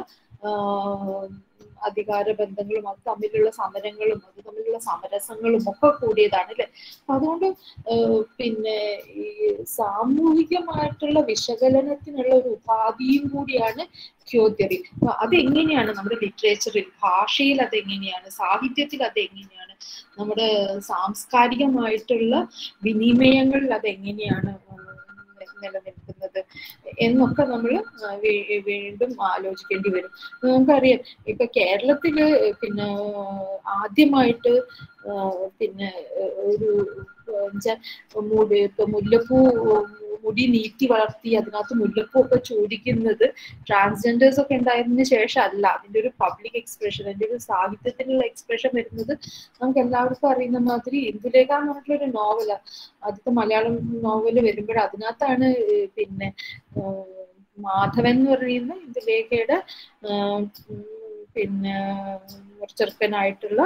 അധികാര ബന്ധങ്ങളും അത് തമ്മിലുള്ള സമരങ്ങളും അത് തമ്മിലുള്ള സമരസങ്ങളും ഒക്കെ കൂടിയതാണ് അല്ലെ അപ്പൊ അതുകൊണ്ട് പിന്നെ ഈ സാമൂഹികമായിട്ടുള്ള വിശകലനത്തിനുള്ള ഒരു ഉപാധിയും കൂടിയാണ് ക്യോ തിയറി അപ്പൊ അതെങ്ങനെയാണ് നമ്മുടെ ലിറ്ററേച്ചറിൽ ഭാഷയിൽ അതെങ്ങനെയാണ് സാഹിത്യത്തിൽ അതെങ്ങനെയാണ് നമ്മുടെ സാംസ്കാരികമായിട്ടുള്ള വിനിമയങ്ങളിൽ അതെങ്ങനെയാണ് നിലനിൽക്കുന്നത് എന്നൊക്കെ നമ്മൾ വീണ്ടും ആലോചിക്കേണ്ടി വരും നമുക്കറിയാം ഇപ്പൊ കേരളത്തില് പിന്നെ ആദ്യമായിട്ട് പിന്നെ ഒരു മുടി ഇപ്പൊ മുല്ലപ്പൂ മുടി നീട്ടി വളർത്തി അതിനകത്ത് മുല്ലപ്പൂ ഒക്കെ ചോദിക്കുന്നത് ട്രാൻസ്ജെൻഡേഴ്സ് ഒക്കെ ഉണ്ടായതിനു ശേഷം അല്ല അതിന്റെ ഒരു പബ്ലിക് എക്സ്പ്രഷൻ അതിന്റെ ഒരു സാഹിത്യത്തിലുള്ള എക്സ്പ്രഷൻ വരുന്നത് നമുക്ക് എല്ലാവർക്കും അറിയുന്ന മാതിരി ഇന്ദുലേഖ എന്ന് പറഞ്ഞിട്ടുള്ള ഒരു നോവല ആദ്യത്തെ മലയാളം നോവല് വരുമ്പോൾ അതിനകത്താണ് പിന്നെ മാധവൻ എന്ന് പറയുന്ന ഇന്ദുലേഖയുടെ പിന്നെ ചെറുക്കനായിട്ടുള്ള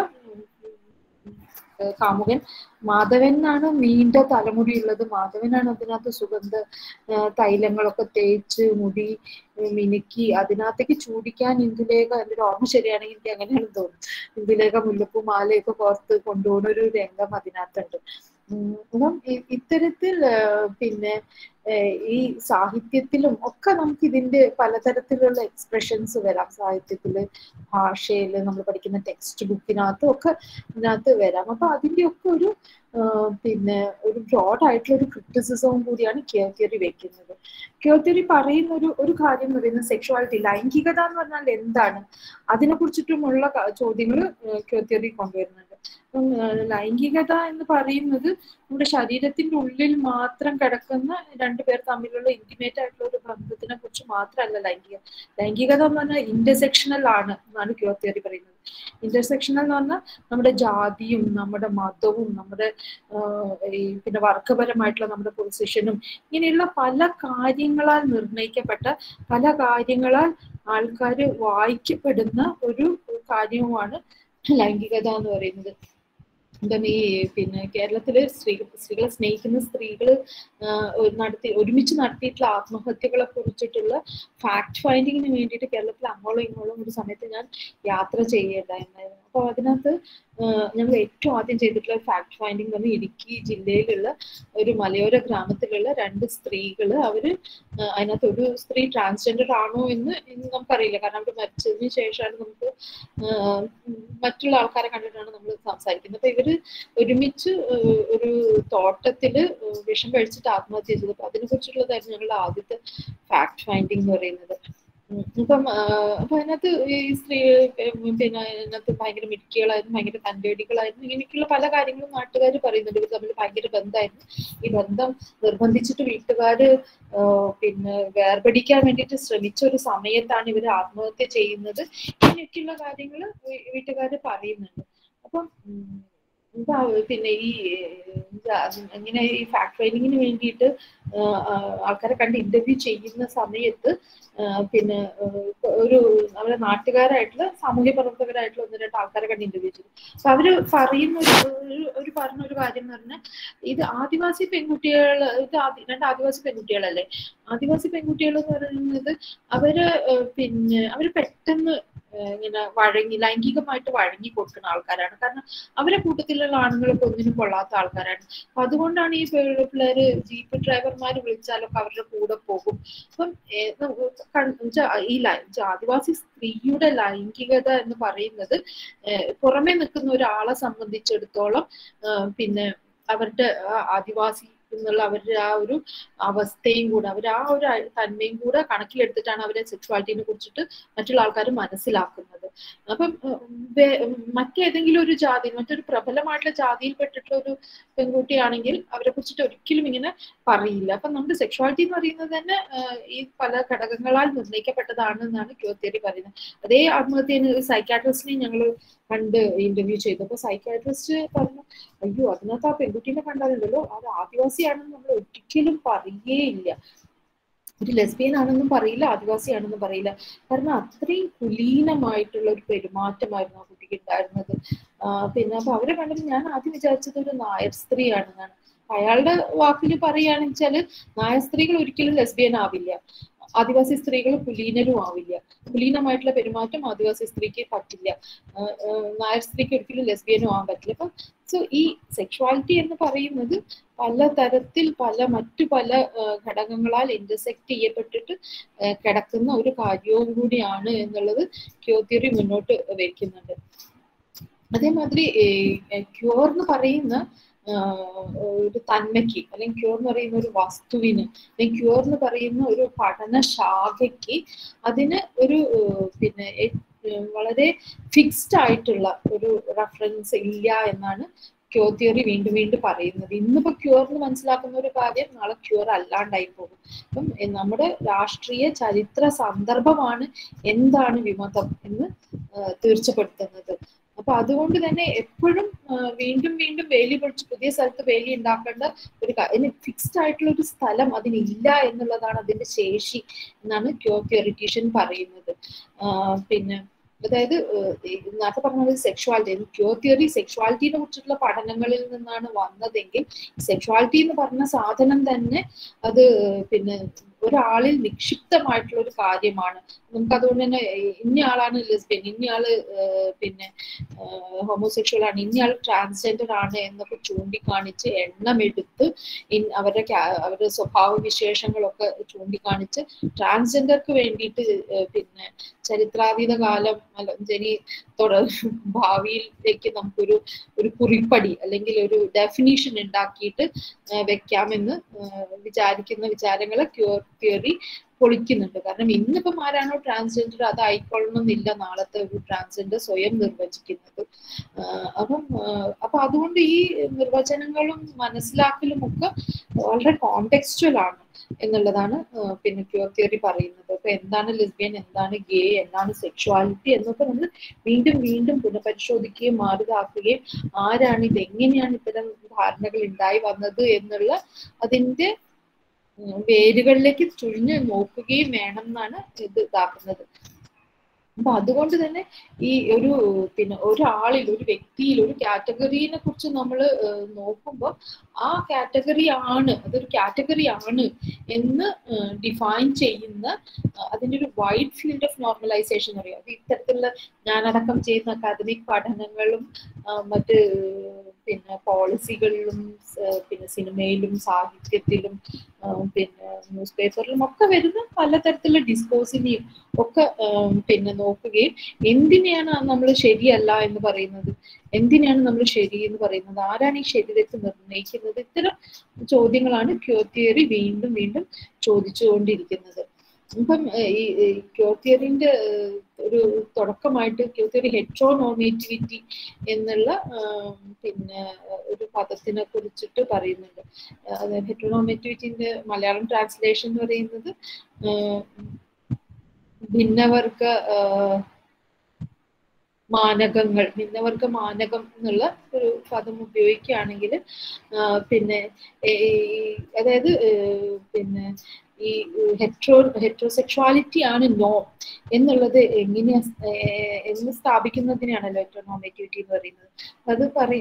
കാമുകൻ മാധവനാണ് നീണ്ട തലമുടിയുള്ളത് മാധവനാണ് അതിനകത്ത് സുഗന്ധ തൈലങ്ങളൊക്കെ തേച്ച് മുടി മിനുക്കി അതിനകത്തേക്ക് ചൂടിക്കാൻ ഇന്ദുലേഖ എൻ്റെ ഓർമ്മ ശരിയാണെങ്കിൽ എനിക്ക് അങ്ങനെയാണ് തോന്നുന്നു ഇന്ദുലേഖ മുല്ലപ്പൂ മാലയൊക്കെ കോർത്ത് കൊണ്ടുപോകുന്ന ഒരു രംഗം അതിനകത്തുണ്ട് അപ്പം ഇത്തരത്തിൽ പിന്നെ ഈ സാഹിത്യത്തിലും ഒക്കെ നമുക്ക് ഇതിന്റെ പലതരത്തിലുള്ള എക്സ്പ്രഷൻസ് വരാം സാഹിത്യത്തില് ഭാഷയിൽ നമ്മൾ പഠിക്കുന്ന ടെക്സ്റ്റ് ബുക്കിനകത്തും ഒക്കെ ഇതിനകത്ത് വരാം അപ്പൊ അതിന്റെ ഒക്കെ ഒരു പിന്നെ ഒരു ബ്രോഡ് ആയിട്ടുള്ള ഒരു ക്രിറ്റിസിസവും കൂടിയാണ് ക്യോ തിയറി വെക്കുന്നത് ക്യോ തിയറി പറയുന്ന ഒരു ഒരു കാര്യം എന്ന് പറയുന്നത് സെക്ഷുവാലിറ്റി ലൈംഗികത എന്ന് പറഞ്ഞാൽ എന്താണ് അതിനെ കുറിച്ചിട്ടുമുള്ള ചോദ്യങ്ങൾ ക്യോ തിയറി കൊണ്ടുവരുന്നുണ്ട് അപ്പം ലൈംഗികത എന്ന് പറയുന്നത് നമ്മുടെ ശരീരത്തിന്റെ ഉള്ളിൽ മാത്രം കിടക്കുന്ന രണ്ടുപേർ തമ്മിലുള്ള ഇന്റിമേറ്റ് ആയിട്ടുള്ള ഒരു ബന്ധത്തിനെ കുറിച്ച് മാത്രമല്ല ലൈംഗിക ലൈംഗികത എന്ന് പറഞ്ഞാൽ ഇന്റർസെക്ഷണൽ ആണ് എന്നാണ് ക്യോ തിയറി പറയുന്നത് ഇന്റർസെക്ഷണൽ എന്ന് പറഞ്ഞാൽ നമ്മുടെ ജാതിയും നമ്മുടെ മതവും നമ്മുടെ ഈ പിന്നെ വർഗപരമായിട്ടുള്ള നമ്മുടെ പൊസിഷനും ഇങ്ങനെയുള്ള പല കാര്യങ്ങളാൽ നിർണയിക്കപ്പെട്ട പല കാര്യങ്ങളാൽ ആൾക്കാർ വായിക്കപ്പെടുന്ന ഒരു കാര്യവുമാണ് ലൈംഗികത എന്ന് പറയുന്നത് എന്താണ് ഈ പിന്നെ കേരളത്തില് സ്ത്രീ സ്ത്രീകളെ സ്നേഹിക്കുന്ന സ്ത്രീകൾ നടത്തി ഒരുമിച്ച് നടത്തിയിട്ടുള്ള ആത്മഹത്യകളെ കുറിച്ചിട്ടുള്ള ഫാക്ട് ഫൈൻഡിങ്ങിന് വേണ്ടിയിട്ട് കേരളത്തിൽ അങ്ങോളം ഇങ്ങോളം ഒരു സമയത്ത് ഞാൻ യാത്ര ചെയ്യേണ്ടായിരുന്നു അപ്പോൾ അതിനകത്ത് ഞങ്ങൾ ഏറ്റവും ആദ്യം ചെയ്തിട്ടുള്ള ഫാക്ട് ഫൈൻഡിങ് പറഞ്ഞാൽ ഇടുക്കി ജില്ലയിലുള്ള ഒരു മലയോര ഗ്രാമത്തിലുള്ള രണ്ട് സ്ത്രീകൾ അവര് അതിനകത്ത് ഒരു സ്ത്രീ ട്രാൻസ്ജെൻഡർ ആണോ എന്ന് നമുക്കറിയില്ല കാരണം അവർ മരിച്ചതിന് ശേഷമാണ് നമുക്ക് മറ്റുള്ള ആൾക്കാരെ കണ്ടിട്ടാണ് നമ്മൾ സംസാരിക്കുന്നത് അപ്പൊ ഇവര് ഒരുമിച്ച് ഒരു തോട്ടത്തില് വിഷം കഴിച്ചിട്ട് ആത്മഹത്യ ചെയ്തത് അപ്പൊ അതിനെ കുറിച്ചുള്ളതായിരുന്നു ഞങ്ങളുടെ ആദ്യത്തെ ഫാക്ട് ഫൈൻഡിങ് എന്ന് പറയുന്നത് ഇപ്പം അപ്പൊ അതിനകത്ത് ഈ സ്ത്രീ പിന്നെ അതിനകത്ത് ഭയങ്കര മിടുക്കികളായിരുന്നു ഭയങ്കര തന്റേടികളായിരുന്നു ഇങ്ങനെയൊക്കെയുള്ള പല കാര്യങ്ങളും നാട്ടുകാർ പറയുന്നുണ്ട് ഇവർ തമ്മിൽ ഭയങ്കര ബന്ധമായിരുന്നു ഈ ബന്ധം നിർബന്ധിച്ചിട്ട് വീട്ടുകാര് പിന്നെ വേർപെടിക്കാൻ വേണ്ടിയിട്ട് ശ്രമിച്ച ഒരു സമയത്താണ് ഇവർ ആത്മഹത്യ ചെയ്യുന്നത് ഇങ്ങനെയൊക്കെയുള്ള കാര്യങ്ങൾ വീട്ടുകാർ പറയുന്നുണ്ട് അപ്പം പിന്നെ ഈ ഇങ്ങനെ ഈ ഫാക്ട് ഫൈൻഡിങ്ങിന് വേണ്ടിയിട്ട് ആൾക്കാരെ കണ്ട് ഇന്റർവ്യൂ ചെയ്യുന്ന സമയത്ത് പിന്നെ ഒരു അവരെ നാട്ടുകാരായിട്ടുള്ള സാമൂഹ്യ പ്രവർത്തകരായിട്ടുള്ള ഒന്ന് രണ്ട് ആൾക്കാരെ കണ്ട് ഇന്റർവ്യൂ ചെയ്തു അപ്പൊ അവര് പറയുന്ന ഒരു ഒരു പറഞ്ഞ ഒരു കാര്യം എന്ന് പറഞ്ഞാൽ ഇത് ആദിവാസി പെൺകുട്ടികൾ ഇത് രണ്ട് ആദിവാസി പെൺകുട്ടികളല്ലേ ആദിവാസി പെൺകുട്ടികൾ എന്ന് പറയുന്നത് അവര് പിന്നെ അവര് പെട്ടെന്ന് ഇങ്ങനെ വഴങ്ങി ലൈംഗികമായിട്ട് വഴങ്ങി കൊടുക്കുന്ന ആൾക്കാരാണ് കാരണം അവരെ കൂട്ടത്തിലുള്ള ആണുങ്ങളൊക്കെ ഒന്നിനും കൊള്ളാത്ത ആൾക്കാരാണ് അപ്പൊ അതുകൊണ്ടാണ് ഈ പിള്ളേര് ജീപ്പ് ഡ്രൈവർമാർ വിളിച്ചാലൊക്കെ അവരുടെ കൂടെ പോകും അപ്പം ഈ ആദിവാസി സ്ത്രീയുടെ ലൈംഗികത എന്ന് പറയുന്നത് പുറമെ നിൽക്കുന്ന ഒരാളെ സംബന്ധിച്ചിടത്തോളം പിന്നെ അവരുടെ ആദിവാസി എന്നുള്ള അവരുടെ ആ ഒരു അവസ്ഥയും കൂടെ അവർ ആ ഒരു തന്മയും കൂടെ കണക്കിലെടുത്തിട്ടാണ് അവരെ സെക്സ്വാലിറ്റിനെ കുറിച്ചിട്ട് മറ്റുള്ള ആൾക്കാർ മനസ്സിലാക്കുന്നത് അപ്പം മറ്റേതെങ്കിലും ഒരു ജാതി മറ്റൊരു പ്രബലമായിട്ടുള്ള ജാതിയിൽപ്പെട്ടിട്ടുള്ള ഒരു പെൺകുട്ടിയാണെങ്കിൽ അവരെ കുറിച്ചിട്ട് ഒരിക്കലും ഇങ്ങനെ പറയില്ല അപ്പം നമ്മുടെ സെക്സ്വാലിറ്റി എന്ന് പറയുന്നത് തന്നെ ഈ പല ഘടകങ്ങളാൽ നിർണ്ണയിക്കപ്പെട്ടതാണ് എന്നാണ് ക്യോ തിയറി പറയുന്നത് അതേ ആത്മഹത്യ സൈക്കാട്രിസ്റ്റിനെ ഞങ്ങൾ കണ്ട് ഇന്റർവ്യൂ ചെയ്തു അപ്പൊ സൈക്കാട്രിസ്റ്റ് പറഞ്ഞു അയ്യോ അതിനകത്ത് ആ പെൺകുട്ടീനെ കണ്ടാലുണ്ടല്ലോ അത് ആദിവാസിയാണെന്ന് നമ്മൾ ഒരിക്കലും പറയേയില്ല ഒരു ലെസ്ബിയൻ ആണെന്നും പറയില്ല ആദിവാസിയാണെന്നും പറയില്ല കാരണം അത്രയും കുലീനമായിട്ടുള്ള ഒരു പെരുമാറ്റമായിരുന്നു ആ കുട്ടിക്ക് ഉണ്ടായിരുന്നത് പിന്നെ അപ്പൊ അവരെ കണ്ടപ്പോൾ ഞാൻ ആദ്യം വിചാരിച്ചത് ഒരു നായർ സ്ത്രീയാണെന്നാണ് അയാളുടെ വാക്കിൽ പറയുകയാണെന്ന് വെച്ചാല് നായർ സ്ത്രീകൾ ഒരിക്കലും ലെസ്ബിയൻ ആവില്ല ആദിവാസി സ്ത്രീകൾ കുലീനരും ആവില്ല കുലീനമായിട്ടുള്ള പെരുമാറ്റം ആദിവാസി സ്ത്രീക്ക് പറ്റില്ല നായർ സ്ത്രീക്ക് ഒരിക്കലും ലെസ്ബിയനും ആവാൻ പറ്റില്ല അപ്പം സോ ഈ സെക്ഷുവാലിറ്റി എന്ന് പറയുന്നത് പല തരത്തിൽ പല മറ്റു പല ഘടകങ്ങളാൽ ഇന്റർസെക്ട് ചെയ്യപ്പെട്ടിട്ട് കിടക്കുന്ന ഒരു കാര്യവും കൂടിയാണ് എന്നുള്ളത് ക്യോ തിയറി മുന്നോട്ട് വയ്ക്കുന്നുണ്ട് അതേമാതിരി ക്യൂർ എന്ന് പറയുന്ന ഒരു തന്മയ്ക്ക് അല്ലെങ്കിൽ ക്യൂർ എന്ന് പറയുന്ന ഒരു വസ്തുവിന് അല്ലെങ്കിൽ ക്യൂർ എന്ന് പറയുന്ന ഒരു പഠന ശാഖയ്ക്ക് അതിന് ഒരു പിന്നെ വളരെ ഫിക്സ്ഡ് ആയിട്ടുള്ള ഒരു റെഫറൻസ് ഇല്ല എന്നാണ് ക്യൂർ തിയറി വീണ്ടും വീണ്ടും പറയുന്നത് ഇന്നിപ്പോ ക്യൂർ എന്ന് മനസ്സിലാക്കുന്ന ഒരു കാര്യം നാളെ ക്യൂർ അല്ലാണ്ടായി പോകും അപ്പം നമ്മുടെ രാഷ്ട്രീയ ചരിത്ര സന്ദർഭമാണ് എന്താണ് വിമതം എന്ന് തീർച്ചപ്പെടുത്തുന്നത് അപ്പൊ അതുകൊണ്ട് തന്നെ എപ്പോഴും വീണ്ടും വീണ്ടും വേലി പൊളിച്ച് പുതിയ സ്ഥലത്ത് വേലി ഉണ്ടാക്കേണ്ട ഒരു അതിന് ഫിക്സ്ഡ് ആയിട്ടുള്ള ഒരു സ്ഥലം അതിനില്ല എന്നുള്ളതാണ് അതിന്റെ ശേഷി എന്നാണ് ക്യോ ക്യൂറിറ്റീഷ്യൻ പറയുന്നത് പിന്നെ അതായത് നേരത്തെ പറഞ്ഞത് സെക്ഷുവാലിറ്റി ക്യോ തിയറി സെക്ഷുവാലിറ്റിനെ കുറിച്ചിട്ടുള്ള പഠനങ്ങളിൽ നിന്നാണ് വന്നതെങ്കിൽ സെക്ഷുവാലിറ്റി എന്ന് പറഞ്ഞ സാധനം തന്നെ അത് പിന്നെ ഒരാളിൽ നിക്ഷിപ്തമായിട്ടുള്ള ഒരു കാര്യമാണ് നമുക്ക് അതുകൊണ്ട് തന്നെ ഇന്നയാളാണ് ലെസ്ബിയൻ ഇന്നയാള് പിന്നെ ഹോമോസെക്ഷൽ ആണ് ഇന്നയാൾ ട്രാൻസ്ജെൻഡർ ആണ് എന്നൊക്കെ ചൂണ്ടിക്കാണിച്ച് എണ്ണമെടുത്ത് അവരുടെ അവരുടെ സ്വഭാവ വിശേഷങ്ങളൊക്കെ ചൂണ്ടിക്കാണിച്ച് ട്രാൻസ്ജെൻഡർക്ക് വേണ്ടിയിട്ട് പിന്നെ ചരിത്രാതീത കാലം അല്ല ഇനി തുടർ ഭാവിയിലേക്ക് നമുക്കൊരു ഒരു കുറിപ്പടി അല്ലെങ്കിൽ ഒരു ഡെഫിനീഷൻ ഉണ്ടാക്കിയിട്ട് വെക്കാമെന്ന് വിചാരിക്കുന്ന വിചാരങ്ങളെ ക്യൂർ തിയറി പൊളിക്കുന്നുണ്ട് കാരണം ഇന്നിപ്പം ആരാണോ ട്രാൻസ്ജെൻഡർ അത് ആയിക്കൊള്ളണമെന്നില്ല നാളത്തെ ഒരു ട്രാൻസ്ജെൻഡർ സ്വയം നിർവചിക്കുന്നത് അപ്പം അപ്പൊ അതുകൊണ്ട് ഈ നിർവചനങ്ങളും മനസ്സിലാക്കലും ഒക്കെ വളരെ കോണ്ടെക്സ്റ്റുവൽ ആണ് എന്നുള്ളതാണ് പിന്നെ ക്യൂർ തിയറി പറയുന്നത് അപ്പൊ എന്താണ് ലെസ്ബിയൻ എന്താണ് ഗേ എന്താണ് സെക്ഷുവാലിറ്റി എന്നൊക്കെ നമ്മൾ വീണ്ടും വീണ്ടും പുനഃപരിശോധിക്കുകയും മാറുതാക്കുകയും ആരാണ് ഇത് എങ്ങനെയാണ് ഇത്തരം ധാരണകൾ ഉണ്ടായി വന്നത് എന്നുള്ള അതിന്റെ വേരുകളിലേക്ക് ചുഴിഞ്ഞ് നോക്കുകയും വേണം എന്നാണ് ഇത് ഇതാക്കുന്നത് അപ്പൊ അതുകൊണ്ട് തന്നെ ഈ ഒരു പിന്നെ ഒരാളിൽ ഒരു വ്യക്തിയിൽ ഒരു കാറ്റഗറീനെ കുറിച്ച് നമ്മൾ നോക്കുമ്പോൾ ആ കാറ്റഗറി ആണ് അതൊരു കാറ്റഗറി ആണ് എന്ന് ഡിഫൈൻ ചെയ്യുന്ന അതിൻ്റെ ഒരു വൈഡ് ഫീൽഡ് ഓഫ് നോർമലൈസേഷൻ എന്ന് പറയും അത് ഇത്തരത്തിലുള്ള ഞാനടക്കം ചെയ്യുന്ന അക്കാദമിക് പഠനങ്ങളും മറ്റ് പിന്നെ പോളിസികളിലും പിന്നെ സിനിമയിലും സാഹിത്യത്തിലും പിന്നെ ന്യൂസ് പേപ്പറിലും ഒക്കെ വരുന്ന പലതരത്തിലുള്ള ഡിസ്കോസിനെയും ഒക്കെ പിന്നെ നോക്കുകയും എന്തിനെയാണ് നമ്മൾ ശരിയല്ല എന്ന് പറയുന്നത് എന്തിനാണ് നമ്മൾ ശരി എന്ന് പറയുന്നത് ആരാണ് ഈ ശരി തെറ്റ് നിർണ്ണയിക്കുന്നത് ഇത്തരം ചോദ്യങ്ങളാണ് ക്യോ തിയറി വീണ്ടും വീണ്ടും ചോദിച്ചുകൊണ്ടിരിക്കുന്നത് ഇപ്പം ഈ ക്യോ തിയറിന്റെ ഒരു തുടക്കമായിട്ട് ക്യോ തിയറി ഹെട്രോ നോർമേറ്റിവിറ്റി എന്നുള്ള പിന്നെ ഒരു പദത്തിനെ കുറിച്ചിട്ട് പറയുന്നുണ്ട് ഹെട്രോ നോർമേറ്റിവിറ്റിന്റെ മലയാളം ട്രാൻസ്ലേഷൻ എന്ന് പറയുന്നത് ഭിന്നവർഗ മാനകങ്ങൾ ഭിന്നവർഗ മാനകം എന്നുള്ള ഒരു പദം ഉപയോഗിക്കുകയാണെങ്കിൽ പിന്നെ അതായത് പിന്നെ ഈ ഹെട്രോ ഹെട്രോസെക്ഷുവാലിറ്റി ആണ് നോ എന്നുള്ളത് എങ്ങനെയാ എന്ന് സ്ഥാപിക്കുന്നതിനാണല്ലോ ഹെട്രോനോമേറ്റിവിറ്റി എന്ന് പറയുന്നത് അത്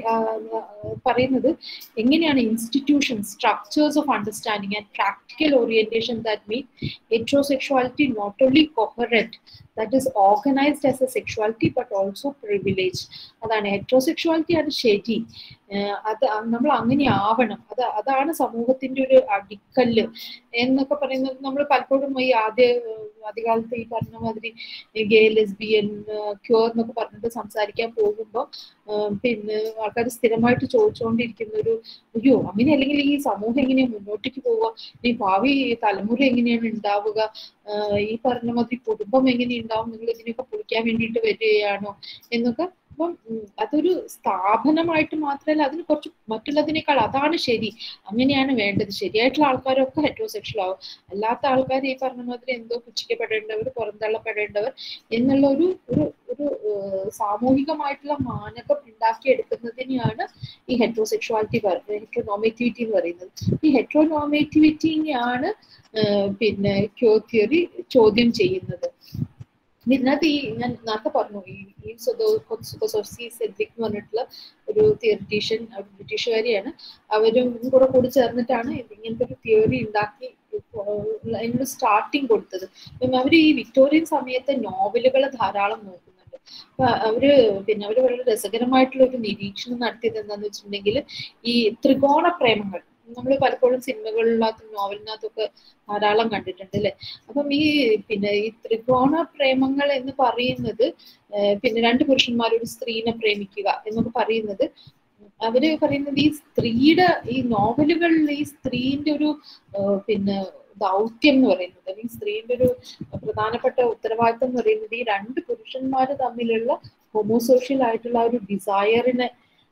പറയുന്നത് എങ്ങനെയാണ് institution structures of understanding and practical orientation that mean heterosexuality not only coherent that is organized as a sexuality but also privilege അതാണ് ഹെട്രോസെക്ഷുവാലിറ്റി ആണ് ശരി അത് നമ്മൾ അങ്ങനെ ആവണം അത് അതാണ് സമൂഹത്തിന്റെ ഒരു അടിക്കല്ല് എന്നൊക്കെ പറയുന്നത് നമ്മൾ പലപ്പോഴും ഈ ആദ്യ ആദ്യകാലത്ത് ഈ പറഞ്ഞ മാതിരി ഗേ ലെസ്ബിയൻ ക്യൂർ എന്നൊക്കെ പറഞ്ഞിട്ട് സംസാരിക്കാൻ പോകുമ്പോൾ പിന്നെ ആൾക്കാർ സ്ഥിരമായിട്ട് ചോദിച്ചുകൊണ്ടിരിക്കുന്ന ഒരു അയ്യോ അങ്ങനെ അല്ലെങ്കിൽ ഈ സമൂഹം എങ്ങനെയാ മുന്നോട്ടേക്ക് പോവുക ഈ ഭാവി തലമുറ എങ്ങനെയാണ് ഉണ്ടാവുക ഈ പറഞ്ഞ മാതിരി കുടുംബം എങ്ങനെ ഉണ്ടാവും നിങ്ങൾ ഇതിനൊക്കെ പൊളിക്കാൻ വേണ്ടിയിട്ട് വരികയാണോ എന്നൊക്കെ അപ്പം അതൊരു സ്ഥാപനമായിട്ട് മാത്രമല്ല അതിന് കുറച്ച് മറ്റുള്ളതിനേക്കാൾ അതാണ് ശരി അങ്ങനെയാണ് വേണ്ടത് ശരിയായിട്ടുള്ള ആൾക്കാരൊക്കെ ഹെട്രോസെക്ഷൽ ആവും അല്ലാത്ത ആൾക്കാർ ഈ പറഞ്ഞ മാതിരി എന്തോ പുച്ഛിക്കപ്പെടേണ്ടവർ പുറന്തള്ളപ്പെടേണ്ടവർ എന്നുള്ള ഒരു ഒരു ഒരു സാമൂഹികമായിട്ടുള്ള മാനകം ഉണ്ടാക്കിയെടുക്കുന്നതിനെയാണ് ഈ ഹെട്രോസെക്ഷുവാലിറ്റി ഹെട്രോനോമേറ്റിവിറ്റി എന്ന് പറയുന്നത് ഈ ഹെട്രോനോമേറ്റിവിറ്റിനെയാണ് പിന്നെ ക്യോ തിയറി ചോദ്യം ചെയ്യുന്നത് ഇതിനകത്ത് ഈ ഞാൻ നേരത്തെ പറഞ്ഞു ഈ ഈ സുഖസോസി സെദ്രിക് എന്ന് പറഞ്ഞിട്ടുള്ള ഒരു തിയറിറ്റീഷ്യൻ ബ്രിട്ടീഷുകാരിയാണ് അവരും കൂടെ കൂടി ചേർന്നിട്ടാണ് ഇങ്ങനത്തെ ഒരു തിയറി ഉണ്ടാക്കി അതിനൊരു സ്റ്റാർട്ടിങ് കൊടുത്തത് അപ്പം അവർ ഈ വിക്ടോറിയൻ സമയത്തെ നോവലുകൾ ധാരാളം നോക്കുന്നുണ്ട് അപ്പൊ അവര് പിന്നെ അവര് വളരെ രസകരമായിട്ടുള്ള ഒരു നിരീക്ഷണം നടത്തിയത് എന്താന്ന് വെച്ചിട്ടുണ്ടെങ്കിൽ ഈ ത്രികോണ പ്രേമങ്ങൾ നമ്മൾ പലപ്പോഴും സിനിമകളിനകത്തും നോവലിനകത്തൊക്കെ ധാരാളം കണ്ടിട്ടുണ്ട് അല്ലെ അപ്പം ഈ പിന്നെ ഈ ത്രികോണ പ്രേമങ്ങൾ എന്ന് പറയുന്നത് പിന്നെ രണ്ട് പുരുഷന്മാർ ഒരു സ്ത്രീനെ പ്രേമിക്കുക എന്നൊക്കെ പറയുന്നത് അവര് പറയുന്നത് ഈ സ്ത്രീയുടെ ഈ നോവലുകളിൽ ഈ സ്ത്രീന്റെ ഒരു പിന്നെ ദൗത്യം എന്ന് പറയുന്നത് അല്ലെങ്കിൽ സ്ത്രീന്റെ ഒരു പ്രധാനപ്പെട്ട ഉത്തരവാദിത്തം എന്ന് പറയുന്നത് ഈ രണ്ട് പുരുഷന്മാർ തമ്മിലുള്ള ഹോമോസോഷ്യൽ ആയിട്ടുള്ള ഒരു ഡിസയറിനെ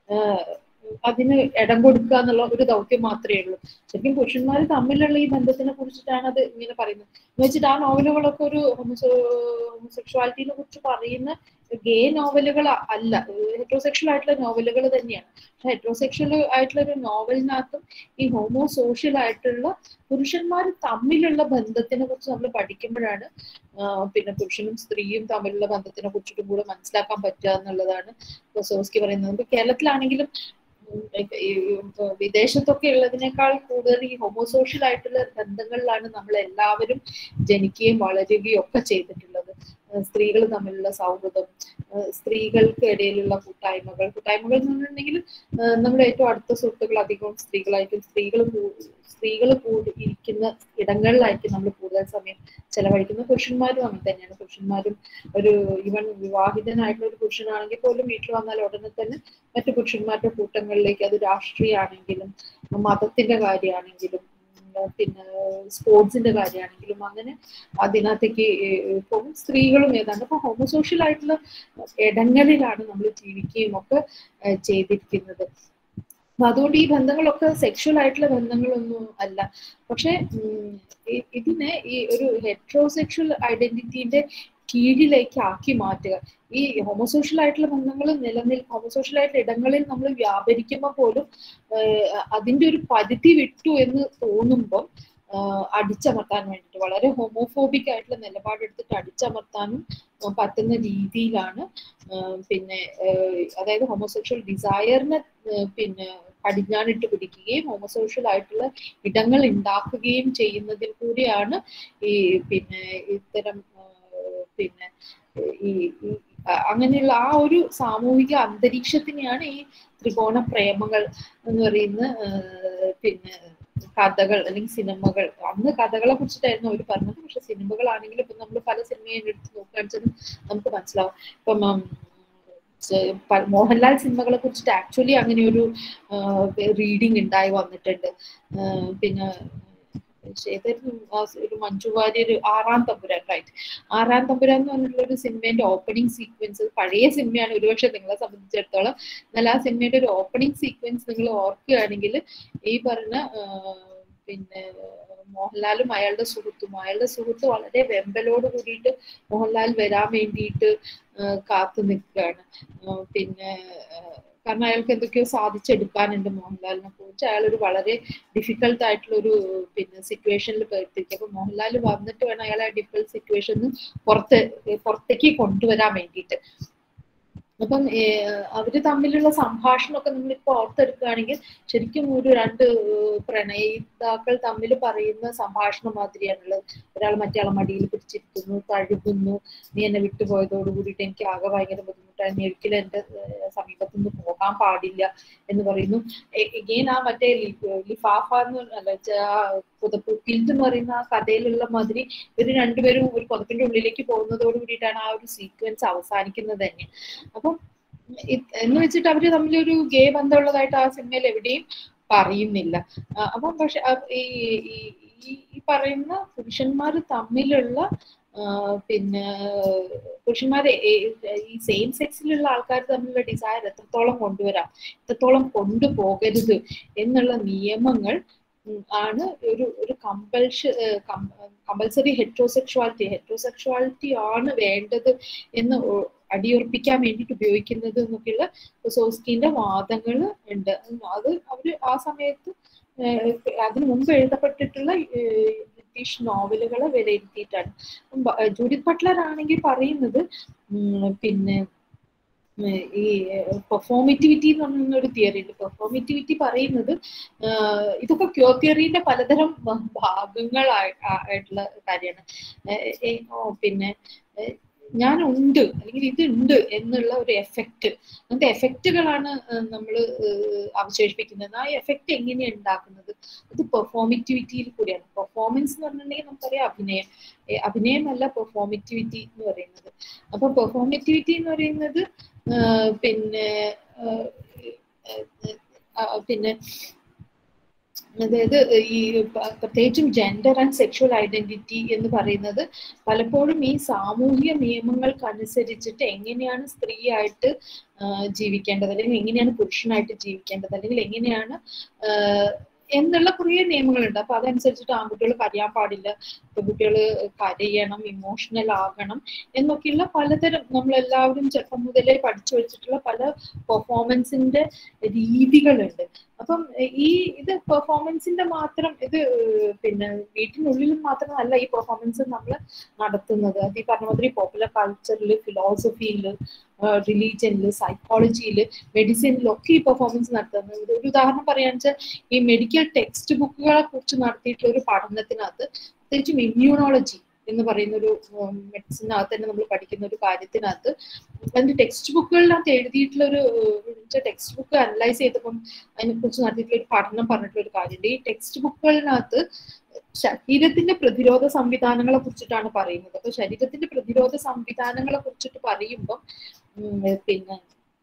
അതിന് ഇടം കൊടുക്കുക എന്നുള്ള ഒരു ദൗത്യം മാത്രമേ ഉള്ളൂ ശരിക്കും പുരുഷന്മാർ തമ്മിലുള്ള ഈ ബന്ധത്തിനെ കുറിച്ചിട്ടാണ് അത് ഇങ്ങനെ പറയുന്നത് എന്ന് വെച്ചിട്ട് ആ നോവലുകളൊക്കെ ഒരു ഹോമോസെക്ഷുവാലിറ്റിനെ കുറിച്ച് പറയുന്ന ഗേ നോവലുകൾ അല്ല ഹെട്രോസെക്ഷൽ ആയിട്ടുള്ള നോവലുകൾ തന്നെയാണ് പക്ഷെ ഹെട്രോസെക്ഷൽ ആയിട്ടുള്ള ഒരു നോവലിനകത്തും ഈ ഹോമോ സോഷ്യൽ ആയിട്ടുള്ള പുരുഷന്മാർ തമ്മിലുള്ള ബന്ധത്തിനെ കുറിച്ച് നമ്മൾ പഠിക്കുമ്പോഴാണ് പിന്നെ പുരുഷനും സ്ത്രീയും തമ്മിലുള്ള ബന്ധത്തിനെ കുറിച്ചിട്ടും കൂടെ മനസ്സിലാക്കാൻ പറ്റുക എന്നുള്ളതാണ് സോസ്കി പറയുന്നത് ഇപ്പൊ കേരളത്തിലാണെങ്കിലും വിദേശത്തൊക്കെ ഉള്ളതിനേക്കാൾ കൂടുതൽ ഈ ഹോമോസോഷ്യൽ ആയിട്ടുള്ള ബന്ധങ്ങളിലാണ് നമ്മൾ എല്ലാവരും ജനിക്കുകയും വളരുകയും ഒക്കെ ചെയ്തിട്ടുള്ളത് സ്ത്രീകൾ തമ്മിലുള്ള സൗഹൃദം സ്ത്രീകൾക്ക് ഇടയിലുള്ള കൂട്ടായ്മകൾ കൂട്ടായ്മകൾ എന്ന് പറഞ്ഞിട്ടുണ്ടെങ്കിൽ നമ്മുടെ ഏറ്റവും അടുത്ത സുഹൃത്തുക്കൾ അധികവും സ്ത്രീകളായിരിക്കും സ്ത്രീകൾ സ്ത്രീകൾ കൂടി ഇരിക്കുന്ന ഇടങ്ങളിലായിരിക്കും നമ്മൾ കൂടുതൽ സമയം ചെലവഴിക്കുന്നത് പുരുഷന്മാരും അങ്ങനെ തന്നെയാണ് പുരുഷന്മാരും ഒരു ഈവൻ വിവാഹിതനായിട്ടുള്ള ഒരു പുരുഷനാണെങ്കിൽ പോലും വീട്ടിൽ വന്നാൽ ഉടനെ തന്നെ മറ്റു പുരുഷന്മാരുടെ കൂട്ടങ്ങളിലേക്ക് അത് രാഷ്ട്രീയമാണെങ്കിലും മതത്തിന്റെ കാര്യമാണെങ്കിലും പിന്നെ സ്പോർട്സിന്റെ കാര്യമാണെങ്കിലും അങ്ങനെ അതിനകത്തേക്ക് പോകും സ്ത്രീകളും ഏതാണ്ട് അപ്പൊ ഹോമോസോഷ്യൽ ആയിട്ടുള്ള ഇടങ്ങളിലാണ് നമ്മൾ ജീവിക്കുകയും ഒക്കെ ചെയ്തിരിക്കുന്നത് അപ്പൊ അതുകൊണ്ട് ഈ ബന്ധങ്ങളൊക്കെ സെക്ഷൽ ആയിട്ടുള്ള ബന്ധങ്ങളൊന്നും അല്ല പക്ഷെ ഇതിനെ ഈ ഒരു ഹെട്രോസെക്ഷൽ ഐഡന്റിറ്റിന്റെ കീഴിലേക്ക് ആക്കി മാറ്റുക ഈ ഹോമോസോഷ്യൽ ആയിട്ടുള്ള ബന്ധങ്ങൾ നിലനിൽ ഹോമോസോഷ്യൽ ആയിട്ടുള്ള ഇടങ്ങളിൽ നമ്മൾ വ്യാപരിക്കുമ്പോൾ പോലും അതിന്റെ ഒരു പരിധി വിട്ടു എന്ന് തോന്നുമ്പം അടിച്ചമർത്താൻ വേണ്ടിയിട്ട് വളരെ ഹോമോഫോബിക് ആയിട്ടുള്ള നിലപാടെടുത്തിട്ട് അടിച്ചമർത്താനും പറ്റുന്ന രീതിയിലാണ് പിന്നെ അതായത് ഹോമോസെക്ഷൽ ഡിസയറിനെ പിന്നെ കടിഞ്ഞാണിട്ട് പിടിക്കുകയും ഹോമോസോഷ്യൽ ആയിട്ടുള്ള ഇടങ്ങൾ ഉണ്ടാക്കുകയും ചെയ്യുന്നതിൽ കൂടിയാണ് ഈ പിന്നെ ഇത്തരം പിന്നെ ഈ അങ്ങനെയുള്ള ആ ഒരു സാമൂഹിക അന്തരീക്ഷത്തിനെയാണ് ഈ ത്രികോണ പ്രേമങ്ങൾ എന്ന് പറയുന്ന പിന്നെ കഥകൾ അല്ലെങ്കിൽ സിനിമകൾ അന്ന് കഥകളെ കുറിച്ചിട്ടായിരുന്നു അവർ പറഞ്ഞത് പക്ഷെ സിനിമകളാണെങ്കിൽ ഇപ്പൊ നമ്മൾ പല സിനിമയും എടുത്ത് നോക്കുകയാണെന്ന് നമുക്ക് മനസ്സിലാവും ഇപ്പം മോഹൻലാൽ സിനിമകളെ കുറിച്ചിട്ട് ആക്ച്വലി അങ്ങനെ ഒരു റീഡിങ് ഉണ്ടായി വന്നിട്ടുണ്ട് പിന്നെ ഏതായിരുന്നു ഒരു മഞ്ജു വാര്യർ ആറാം തമ്പുരാൻ റൈറ്റ് ആറാം തമ്പുരാൻ എന്ന് പറഞ്ഞിട്ടുള്ള ഒരു സിനിമേന്റെ ഓപ്പണിംഗ് സീക്വൻസ് പഴയ സിനിമയാണ് ഒരുപക്ഷെ നിങ്ങളെ സംബന്ധിച്ചിടത്തോളം എന്നാൽ ആ സിനിമയുടെ ഒരു ഓപ്പണിംഗ് സീക്വൻസ് നിങ്ങൾ ഓർക്കുകയാണെങ്കിൽ ഈ പറഞ്ഞ പിന്നെ മോഹൻലാലും അയാളുടെ സുഹൃത്തും അയാളുടെ സുഹൃത്ത് വളരെ വെമ്പലോട് കൂടിയിട്ട് മോഹൻലാൽ വരാൻ വേണ്ടിയിട്ട് കാത്തു നിൽക്കുകയാണ് പിന്നെ കാരണം അയാൾക്ക് എന്തൊക്കെയോ സാധിച്ചെടുക്കാനുണ്ട് മോഹൻലാലിനെ കുറിച്ച് അയാൾ ഒരു വളരെ ഡിഫിക്കൽട്ട് ആയിട്ടുള്ള ഒരു പിന്നെ സിറ്റുവേഷനിൽ പെടുത്തിരിക്കും അപ്പൊ മോഹൻലാൽ വന്നിട്ട് വേണം അയാളെ ഡിഫിക്കൽട്ട് സിറ്റുവേഷൻ പുറത്ത് പുറത്തേക്ക് കൊണ്ടുവരാൻ വേണ്ടിയിട്ട് അപ്പം അവര് തമ്മിലുള്ള സംഭാഷണമൊക്കെ നമ്മളിപ്പോ ഓർത്തെടുക്കുകയാണെങ്കിൽ ശരിക്കും ഒരു രണ്ട് പ്രണയിതാക്കൾ തമ്മിൽ പറയുന്ന സംഭാഷണം മാതിരിയാണുള്ളത് ഒരാൾ മറ്റേ മടിയിൽ പിടിച്ചിരിക്കുന്നു തഴുകുന്നു നീ എന്നെ വിട്ടുപോയതോട് കൂടിയിട്ട് എനിക്ക് ആകെ ഭയങ്കര ബുദ്ധിമുട്ടാണ് നീ ഒരിക്കലും എന്റെ സമീപത്തു നിന്ന് പോകാൻ പാടില്ല എന്ന് പറയുന്നു എഗെയിൻ ആ മറ്റേ ലിഫാഫ എന്ന് അല്ല പുതപ്പ് കിൽഡ് എന്ന് പറയുന്ന ആ കഥയിലുള്ള മാതിരി ഇവർ രണ്ടുപേരും ഒരു പുതപ്പിന്റെ ഉള്ളിലേക്ക് പോകുന്നതോട് കൂടിയിട്ടാണ് ആ ഒരു സീക്വൻസ് അവസാനിക്കുന്നത് തന്നെ അപ്പം എന്ന് വെച്ചിട്ട് അവര് തമ്മിലൊരു ഗേ ബന്ധമുള്ളതായിട്ട് ആ സിനിമയിൽ എവിടെയും പറയുന്നില്ല അപ്പം പക്ഷെ ഈ ഈ പറയുന്ന പുരുഷന്മാർ തമ്മിലുള്ള പിന്നെ പുരുഷന്മാരെ ഈ സെയിം സെക്സിലുള്ള ആൾക്കാർ തമ്മിലുള്ള ഡിസയർ എത്രത്തോളം കൊണ്ടുവരാം എത്രത്തോളം കൊണ്ടുപോകരുത് എന്നുള്ള നിയമങ്ങൾ ആണ് ഒരു ഒരു കമ്പൽഷ കമ്പൽസറി ഹെട്രോസെക്ഷുവാലിറ്റി ഹെട്രോസെക്ഷുവാലിറ്റി ആണ് വേണ്ടത് എന്ന് അടിയുറപ്പിക്കാൻ വേണ്ടിയിട്ട് ഉപയോഗിക്കുന്നത് എന്നൊക്കെയുള്ള സോസ്കിന്റെ വാദങ്ങൾ ഉണ്ട് അത് അവര് ആ സമയത്ത് അതിനു മുമ്പ് എഴുതപ്പെട്ടിട്ടുള്ള ബ്രിട്ടീഷ് നോവലുകളെ വിലയിരുത്തിയിട്ടാണ് ജൂഡിത് ബട്ട്ലർ ആണെങ്കിൽ പറയുന്നത് പിന്നെ ഈ പെർഫോമിറ്റിവിറ്റി എന്ന് പറഞ്ഞ ഒരു തിയറി ഉണ്ട് പെർഫോമിറ്റിവിറ്റി പറയുന്നത് ഇതൊക്കെ ക്യോ തിയറിന്റെ പലതരം ഭാഗങ്ങളായിട്ടുള്ള കാര്യമാണ് പിന്നെ ഞാൻ ഉണ്ട് അല്ലെങ്കിൽ ഇത് ഉണ്ട് എന്നുള്ള ഒരു എഫക്റ്റ് അങ്ങനത്തെ എഫക്റ്റുകളാണ് നമ്മൾ അവശേഷിപ്പിക്കുന്നത് ആ എഫക്റ്റ് എങ്ങനെയാണ് ഉണ്ടാക്കുന്നത് അത് പെർഫോമിറ്റിവിറ്റിയിൽ കൂടിയാണ് പെർഫോമൻസ് എന്ന് പറഞ്ഞിട്ടുണ്ടെങ്കിൽ നമുക്കറിയാം അഭിനയം അഭിനയമല്ല പെർഫോമിറ്റിവിറ്റി എന്ന് പറയുന്നത് അപ്പൊ പെർഫോമിറ്റിവിറ്റി എന്ന് പറയുന്നത് പിന്നെ പിന്നെ അതായത് ഈ പ്രത്യേകിച്ചും ജെൻഡർ ആൻഡ് സെക്ഷുവൽ ഐഡന്റിറ്റി എന്ന് പറയുന്നത് പലപ്പോഴും ഈ സാമൂഹിക നിയമങ്ങൾക്കനുസരിച്ചിട്ട് എങ്ങനെയാണ് സ്ത്രീയായിട്ട് ജീവിക്കേണ്ടത് അല്ലെങ്കിൽ എങ്ങനെയാണ് പുരുഷനായിട്ട് ജീവിക്കേണ്ടത് അല്ലെങ്കിൽ എങ്ങനെയാണ് എന്നുള്ള കുറേ നിയമങ്ങളുണ്ട് അപ്പൊ അതനുസരിച്ചിട്ട് ആൺകുട്ടികൾ കരയാൻ പാടില്ല പെൺകുട്ടികൾ കരയണം ഇമോഷണൽ ആകണം എന്നൊക്കെയുള്ള പലതരം നമ്മളെല്ലാവരും ചെറുപ്പം മുതലേ പഠിച്ചു വെച്ചിട്ടുള്ള പല പെർഫോമൻസിന്റെ രീതികളുണ്ട് അപ്പം ഈ ഇത് പെർഫോമൻസിന്റെ മാത്രം ഇത് പിന്നെ വീട്ടിനുള്ളിൽ മാത്രമല്ല ഈ പെർഫോമൻസ് നമ്മൾ നടത്തുന്നത് അത് ഈ പറഞ്ഞ മാതിരി പോപ്പുലർ കൾച്ചറിൽ ഫിലോസഫിയിൽ റിലീജിയനിൽ സൈക്കോളജിയിൽ മെഡിസിനിലൊക്കെ ഈ പെർഫോമൻസ് നടത്തുന്നത് ഒരു ഉദാഹരണം പറയാന്ന് വെച്ചാൽ ഈ മെഡിക്കൽ ടെക്സ്റ്റ് ബുക്കുകളെ കുറിച്ച് നടത്തിയിട്ടുള്ള ഒരു പഠനത്തിനകത്ത് പ്രത്യേകിച്ചും ഇമ്മ്യൂണോളജി എന്ന് പറയുന്ന ഒരു മെഡിസിനകത്ത് തന്നെ നമ്മൾ പഠിക്കുന്ന ഒരു കാര്യത്തിനകത്ത് അതിന്റെ ടെക്സ്റ്റ് ബുക്കുകളിനകത്ത് എഴുതിയിട്ടുള്ള ഒരു ടെക്സ്റ്റ് ബുക്ക് അനലൈസ് ചെയ്തപ്പം അതിനെക്കുറിച്ച് നടത്തിയിട്ടുള്ള ഒരു പഠനം പറഞ്ഞിട്ടുള്ള ഒരു കാര്യമുണ്ട് ഈ ടെക്സ്റ്റ് ബുക്കുകളിനകത്ത് ശരീരത്തിന്റെ പ്രതിരോധ സംവിധാനങ്ങളെ കുറിച്ചിട്ടാണ് പറയുന്നത് അപ്പൊ ശരീരത്തിന്റെ പ്രതിരോധ സംവിധാനങ്ങളെ കുറിച്ചിട്ട് പറയുമ്പം പിന്നെ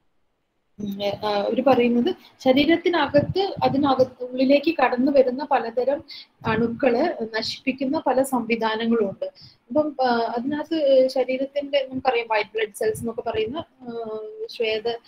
അവർ പറയുന്നത് ശരീരത്തിനകത്ത് അതിനകത്ത് ഉള്ളിലേക്ക് കടന്നു വരുന്ന പലതരം അണുക്കള് നശിപ്പിക്കുന്ന പല സംവിധാനങ്ങളും ഉണ്ട് അപ്പം അതിനകത്ത് ശരീരത്തിന്റെ നമുക്കറിയാം വൈറ്റ് ബ്ലഡ് സെൽസ് എന്നൊക്കെ പറയുന്ന ശ്വേത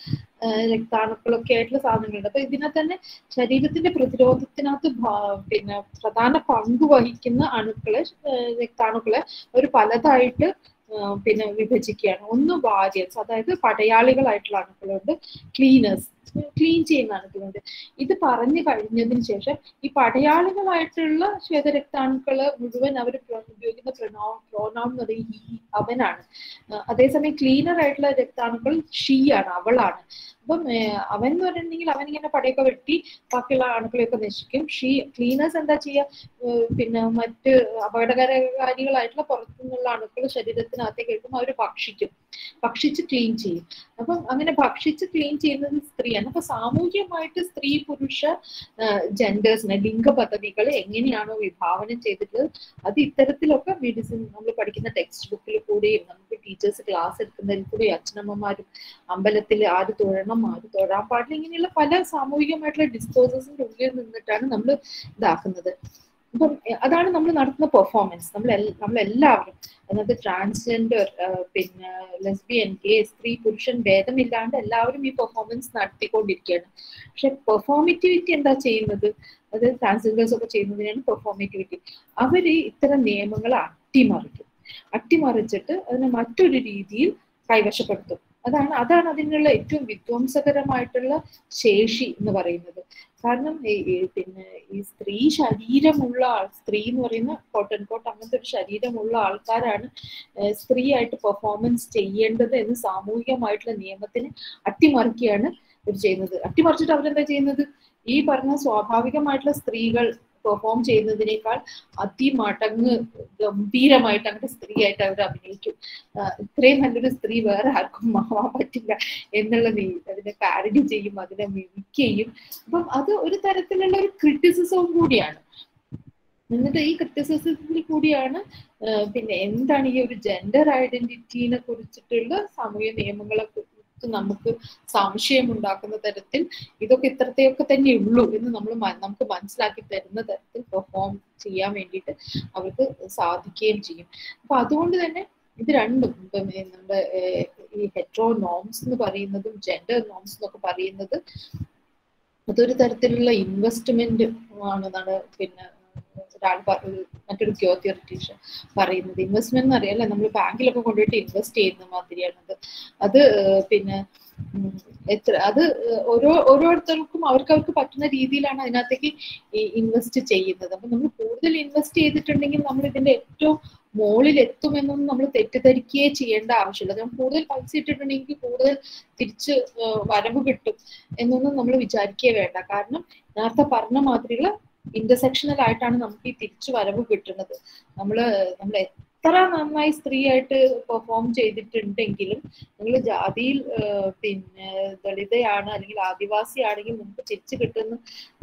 രക്താണുക്കളൊക്കെ ആയിട്ടുള്ള സാധനങ്ങളുണ്ട് അപ്പൊ ഇതിനകത്ത് തന്നെ ശരീരത്തിന്റെ പ്രതിരോധത്തിനകത്ത് പിന്നെ പ്രധാന പങ്ക് വഹിക്കുന്ന അണുക്കളെ രക്താണുക്കളെ ഒരു പലതായിട്ട് പിന്നെ വിഭജിക്കുകയാണ് ഒന്ന് വാരിയൻസ് അതായത് പടയാളികളായിട്ടുള്ള അണുക്കളുണ്ട് ക്ലീനേഴ്സ് ക്ലീൻ ചെയ്യുന്ന അണുക്കളുണ്ട് ഇത് പറഞ്ഞു കഴിഞ്ഞതിന് ശേഷം ഈ പടയാളികളായിട്ടുള്ള ശ്വേതരക്താണുക്കള് മുഴുവൻ അവർ ഉപയോഗിക്കുന്ന പ്രൊനൗ പ്രോനൗൺ എന്ന് പറയുന്നത് ഹി അവനാണ് അതേസമയം ക്ലീനർ ആയിട്ടുള്ള രക്താണുക്കൾ ഷീ ആണ് അവളാണ് അപ്പം അവൻ എന്ന് പറഞ്ഞിട്ടുണ്ടെങ്കിൽ അവൻ ഇങ്ങനെ പടയൊക്കെ വെട്ടി ബാക്കിയുള്ള അണുക്കളെയൊക്കെ നശിക്കും ഷീ ക്ലീനേഴ്സ് എന്താ ചെയ്യുക പിന്നെ മറ്റ് അപകടകാരികളായിട്ടുള്ള പുറത്തുനിന്നുള്ള അണുക്കൾ ശരീരത്തിനകത്തേക്ക് എടുക്കുമ്പോൾ അവർ ഭക്ഷിക്കും ഭക്ഷിച്ച് ക്ലീൻ ചെയ്യും അപ്പം അങ്ങനെ ഭക്ഷിച്ച് ക്ലീൻ ചെയ്യുന്നത് സ്ത്രീയാണ് അപ്പൊ സാമൂഹ്യമായിട്ട് സ്ത്രീ പുരുഷ ജെൻഡേഴ്സിനെ ലിംഗ പദ്ധതികൾ എങ്ങനെയാണോ വിഭാവനം ചെയ്തിട്ടുള്ളത് അത് ഇത്തരത്തിലൊക്കെ മെഡിസിൻ നമ്മൾ പഠിക്കുന്ന ടെക്സ്റ്റ് ബുക്കിൽ കൂടെയും നമുക്ക് ടീച്ചേഴ്സ് ക്ലാസ് എടുക്കുന്നതിൽ കൂടി അച്ഛനമ്മമാരും അമ്പലത്തിൽ ആര് തൊഴണം ആര് തൊഴാൻ പാടില്ല ഇങ്ങനെയുള്ള പല സാമൂഹികമായിട്ടുള്ള ഡിസ്കോസസിന്റെ ഉള്ളിൽ നിന്നിട്ടാണ് നമ്മൾ ഇതാക്കുന്നത് അപ്പം അതാണ് നമ്മൾ നടത്തുന്ന പെർഫോമൻസ് നമ്മൾ നമ്മളെല്ലാവരും അതിനകത്ത് ട്രാൻസ്ജെൻഡർ പിന്നെ ലെസ്ബിയൻ ഗേ സ്ത്രീ പുരുഷൻ ഭേദമില്ലാണ്ട് എല്ലാവരും ഈ പെർഫോമൻസ് നടത്തിക്കൊണ്ടിരിക്കുകയാണ് പക്ഷെ പെർഫോമിറ്റിവിറ്റി എന്താ ചെയ്യുന്നത് അത് ട്രാൻസ്ജെൻഡേഴ്സ് ഒക്കെ ചെയ്യുന്നതിനാണ് പെർഫോമിറ്റിവിറ്റി അവര് ഇത്തരം നിയമങ്ങളെ അട്ടിമറിക്കും അട്ടിമറിച്ചിട്ട് അതിനെ മറ്റൊരു രീതിയിൽ കൈവശപ്പെടുത്തും അതാണ് അതാണ് അതിനുള്ള ഏറ്റവും വിധ്വംസകരമായിട്ടുള്ള ശേഷി എന്ന് പറയുന്നത് കാരണം പിന്നെ ഈ സ്ത്രീ ശരീരമുള്ള ആൾ സ്ത്രീ എന്ന് പറയുന്ന കോട്ടൺ കോട്ട് അങ്ങനത്തെ ഒരു ശരീരമുള്ള ആൾക്കാരാണ് സ്ത്രീ ആയിട്ട് പെർഫോമൻസ് ചെയ്യേണ്ടത് എന്ന് സാമൂഹികമായിട്ടുള്ള നിയമത്തിന് അട്ടിമറിക്കുകയാണ് ഇവർ ചെയ്യുന്നത് അട്ടിമറിച്ചിട്ട് അവരെന്താ ചെയ്യുന്നത് ഈ പറഞ്ഞ സ്വാഭാവികമായിട്ടുള്ള സ്ത്രീകൾ പെർഫോം ചെയ്യുന്നതിനേക്കാൾ അതിമടങ്ങ് ഗംഭീരമായിട്ട് അങ്ങനെ സ്ത്രീ ആയിട്ട് അവർ അഭിനയിക്കും ഇത്രയും നല്ലൊരു സ്ത്രീ വേറെ ആർക്കും ആവാൻ പറ്റില്ല എന്നുള്ള നീ അതിനെ പാരഡി ചെയ്യും അതിനെ മിമിക് ചെയ്യും അപ്പം അത് ഒരു തരത്തിലുള്ള ഒരു ക്രിറ്റിസിസവും കൂടിയാണ് എന്നിട്ട് ഈ ക്രിറ്റിസിസത്തിൽ കൂടിയാണ് പിന്നെ എന്താണ് ഈ ഒരു ജെൻഡർ ഐഡന്റിറ്റീനെ കുറിച്ചിട്ടുള്ള സാമൂഹ്യ നിയമങ്ങളെ നമുക്ക് സംശയം ഉണ്ടാക്കുന്ന തരത്തിൽ ഇതൊക്കെ ഇത്രത്തെയൊക്കെ തന്നെ ഉള്ളൂ എന്ന് നമ്മൾ നമുക്ക് മനസ്സിലാക്കി തരുന്ന തരത്തിൽ പെർഫോം ചെയ്യാൻ വേണ്ടിയിട്ട് അവർക്ക് സാധിക്കുകയും ചെയ്യും അപ്പൊ അതുകൊണ്ട് തന്നെ ഇത് രണ്ടും ഇപ്പം നമ്മുടെ ഈ ഹെട്രോ നോംസ് എന്ന് പറയുന്നതും ജെൻഡർ നോംസ് എന്നൊക്കെ പറയുന്നത് അതൊരു തരത്തിലുള്ള ഇൻവെസ്റ്റ്മെന്റ് ആണെന്നാണ് പിന്നെ ഒരാൾ മറ്റൊരു ക്യോ തിയറിറ്റീഷ്യൻ പറയുന്നത് ഇൻവെസ്റ്റ്മെന്റ് എന്ന് അറിയാലോ നമ്മൾ ബാങ്കിലൊക്കെ കൊണ്ടുപോയിട്ട് ഇൻവെസ്റ്റ് ചെയ്യുന്ന മാതിരിയാണത് അത് പിന്നെ എത്ര അത് ഓരോ ഓരോരുത്തർക്കും അവർക്ക് അവർക്ക് പറ്റുന്ന രീതിയിലാണ് അതിനകത്തേക്ക് ഇൻവെസ്റ്റ് ചെയ്യുന്നത് അപ്പൊ നമ്മൾ കൂടുതൽ ഇൻവെസ്റ്റ് ചെയ്തിട്ടുണ്ടെങ്കിൽ നമ്മൾ ഇതിന്റെ ഏറ്റവും മുകളിൽ എത്തുമെന്നൊന്നും നമ്മൾ തെറ്റിദ്ധരിക്കുകയേ ചെയ്യേണ്ട ആവശ്യമില്ല നമ്മൾ കൂടുതൽ പൈസ ഇട്ടിട്ടുണ്ടെങ്കിൽ കൂടുതൽ തിരിച്ച് വരവ് കിട്ടും എന്നൊന്നും നമ്മൾ വിചാരിക്കുകയേ വേണ്ട കാരണം നേരത്തെ പറഞ്ഞ മാതിരിയുള്ള ഇന്റർസെക്ഷണൽ ആയിട്ടാണ് നമുക്ക് ഈ തിരിച്ചു വരവ് കിട്ടുന്നത് നമ്മള് നമ്മൾ എത്ര നന്നായി സ്ത്രീ ആയിട്ട് പെർഫോം ചെയ്തിട്ടുണ്ടെങ്കിലും നിങ്ങൾ ജാതിയിൽ പിന്നെ ദളിതയാണ് അല്ലെങ്കിൽ ആദിവാസി ആണെങ്കിൽ നമുക്ക് തിരിച്ചു കിട്ടുന്ന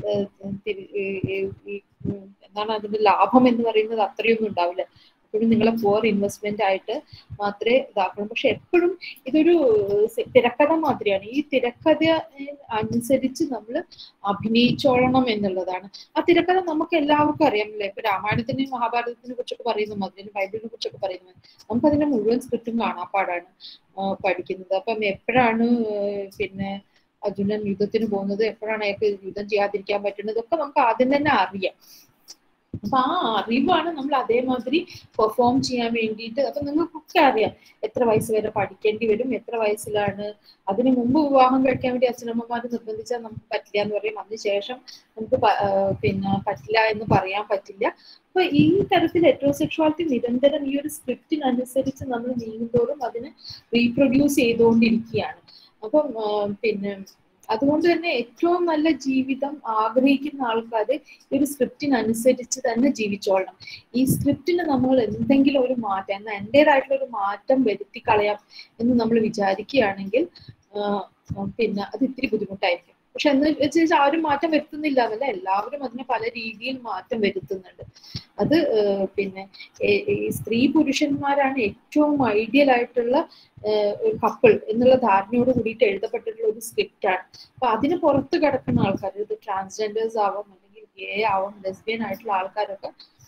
എന്താണ് അതിന്റെ ലാഭം എന്ന് പറയുന്നത് അത്രയൊന്നും ഉണ്ടാവില്ല എപ്പോഴും നിങ്ങളെ പുവർ ഇൻവെസ്റ്റ്മെന്റ് ആയിട്ട് മാത്രമേ ഇതാക്കണം പക്ഷെ എപ്പോഴും ഇതൊരു തിരക്കഥ മാതിരിയാണ് ഈ തിരക്കഥ അനുസരിച്ച് നമ്മൾ അഭിനയിച്ചോളണം എന്നുള്ളതാണ് ആ തിരക്കഥ നമുക്ക് എല്ലാവർക്കും അറിയാമല്ലേ ഇപ്പൊ രാമായണത്തിനെയും മഹാഭാരതത്തിനെ കുറിച്ചൊക്കെ പറയുന്ന മാതിരി ബൈബിളിനെ കുറിച്ചൊക്കെ പറയുന്നത് നമുക്ക് അതിന്റെ മുഴുവൻ സ്ക്രിപ്റ്റും കാണാപ്പാടാണ് പഠിക്കുന്നത് അപ്പം എപ്പോഴാണ് പിന്നെ അർജുനൻ യുദ്ധത്തിന് പോകുന്നത് എപ്പോഴാണ് അയാൾക്ക് യുദ്ധം ചെയ്യാതിരിക്കാൻ പറ്റുന്നത് ഇതൊക്കെ നമുക്ക് ആദ്യം തന്നെ അറിയാം അപ്പൊ ആ അറിവാണ് നമ്മൾ അതേമാതിരി പെർഫോം ചെയ്യാൻ വേണ്ടിയിട്ട് അപ്പൊ നിങ്ങൾക്കൊക്കെ അറിയാം എത്ര വയസ്സ് വരെ പഠിക്കേണ്ടി വരും എത്ര വയസ്സിലാണ് അതിന് മുമ്പ് വിവാഹം കഴിക്കാൻ വേണ്ടി അച്ഛനമ്മമാർ നിർബന്ധിച്ചാൽ നമുക്ക് പറ്റില്ല എന്ന് പറയും അതിനുശേഷം നമുക്ക് പിന്നെ പറ്റില്ല എന്ന് പറയാൻ പറ്റില്ല അപ്പൊ ഈ തരത്തിൽ ഹെറ്ററോസെക്ഷുവാലിറ്റി നിരന്തരം ഈ ഒരു സ്ക്രിപ്റ്റിനനുസരിച്ച് നമ്മൾ നീങ്ങുന്തോറും അതിന് റീപ്രൊഡ്യൂസ് ചെയ്തുകൊണ്ടിരിക്കുകയാണ് അപ്പം പിന്നെ അതുകൊണ്ട് തന്നെ ഏറ്റവും നല്ല ജീവിതം ആഗ്രഹിക്കുന്ന ആൾക്കാർ ഈ ഒരു സ്ക്രിപ്റ്റിനനുസരിച്ച് തന്നെ ജീവിച്ചോളണം ഈ സ്ക്രിപ്റ്റിന് നമ്മൾ എന്തെങ്കിലും ഒരു മാറ്റം എന്നാൽ എൻ്റെതായിട്ടുള്ള ഒരു മാറ്റം വരുത്തി കളയാം എന്ന് നമ്മൾ വിചാരിക്കുകയാണെങ്കിൽ പിന്നെ അത് ഇത്തിരി ബുദ്ധിമുട്ടായിരിക്കും പക്ഷെ എന്ന് വെച്ചാൽ ആരും മാറ്റം വരുത്തുന്നില്ല എന്നല്ല എല്ലാവരും അതിനെ പല രീതിയിൽ മാറ്റം വരുത്തുന്നുണ്ട് അത് പിന്നെ ഈ സ്ത്രീ പുരുഷന്മാരാണ് ഏറ്റവും ഐഡിയൽ ആയിട്ടുള്ള ഒരു കപ്പിൾ എന്നുള്ള ധാരണയോട് കൂടിയിട്ട് എഴുതപ്പെട്ടിട്ടുള്ള ഒരു സ്ക്രിപ്റ്റ് ആണ് അപ്പൊ അതിന് പുറത്ത് കിടക്കുന്ന ആൾക്കാർ ഇത് ട്രാൻസ്ജെൻഡേഴ്സ് ആവാം അല്ലെങ്കിൽ ഗേ ആവാം ലെസ്ബിയൻ ആയിട്ടുള്ള ആൾക്കാരൊക്കെ